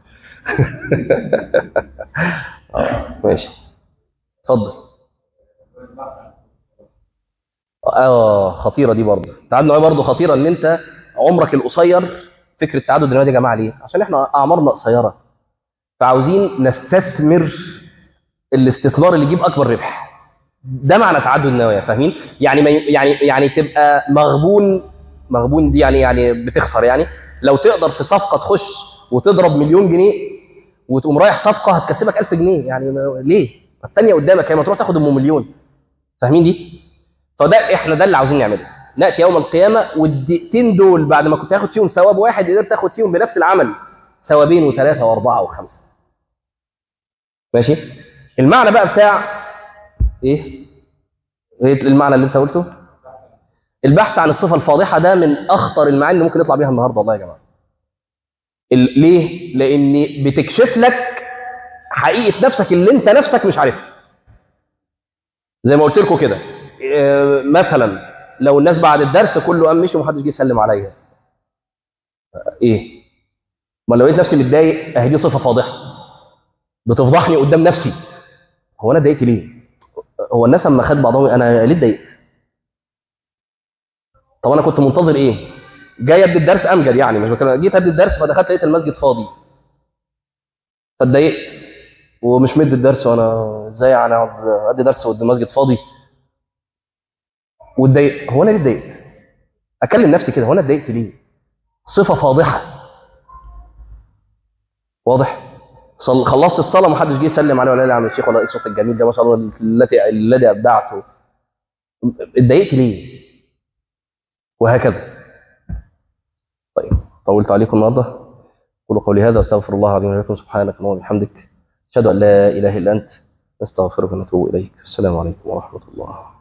اه ماشي اتفضل اه خطيره دي برضه تعدد النوايا برضه خطيره ان انت عمرك القصير فكره تعدد النوايا دي يا جماعه ليه؟ عشان احنا اعمارنا قصيره فعاوزين نستثمر الاستثمار اللي يجيب اكبر ربح ده معنى تعدد النوايا فاهمين يعني ما يعني يعني تبقى مغبون مغبون دي يعني يعني بتخسر يعني لو تقدر في صفقه تخش وتضرب مليون جنيه وتقوم رايح صفقه هتكسبك 1000 جنيه يعني ليه الثانيه قدامك هي ما تروح تاخد ام مليون فاهمين دي فده احنا ده اللي عاوزين نعمله ناتي يوم القيامه والدقيقتين دول بعد ما كنت هاخد فيهم ثواب واحد قدرت تاخد فيهم بنفس العمل ثوابين وثلاثه واربعه وخمسه ماشي المعنى بقى بتاع ايه ايه المعنى اللي انت قلته البحث عن الصفه الفاضحه ده من اخطر المعاني اللي ممكن يطلع بيها النهارده والله يا جماعه ليه لان بتكشف لك حقيقه نفسك اللي انت نفسك مش عارفها زي ما قلت لكم كده إيه مثلا لو الناس بعد الدرس كله قام مشي ومحدش جه يسلم عليا ايه ما لو لقيت نفسي متضايق اهي دي صفه فاضحه بتفضحني قدام نفسي هو انا اتضايقت ليه هو الناس لما خد بعضهم انا ليه اتضايقت طب انا كنت منتظر ايه جاي ادي الدرس امجد يعني مش بكلم جيت ادي الدرس فدخلت لقيت المسجد فاضي فاتضايقت ومش مدي الدرس وانا ازاي يعني اقعد ادي درس قدام المسجد فاضي واتضايقت هو انا ليه اتضايقت اكلم نفسي كده هو انا اتضايقت ليه صفه فاضحه واضح خلصت الصلاه ما حدش جه يسلم عليه ولا لي يا عم الشيخ ولا ايه الصوت الجميل ده ما شاء الله الذي الذي ابدعته اتضايقت ليه وهكذا طيب طولت عليكم النهارده قولوا قولي هذا واستغفر الله العظيم لكم سبحانك اللهم وبحمدك اشهد ان لا اله الا انت نستغفرك ونتوب اليك السلام عليكم ورحمه الله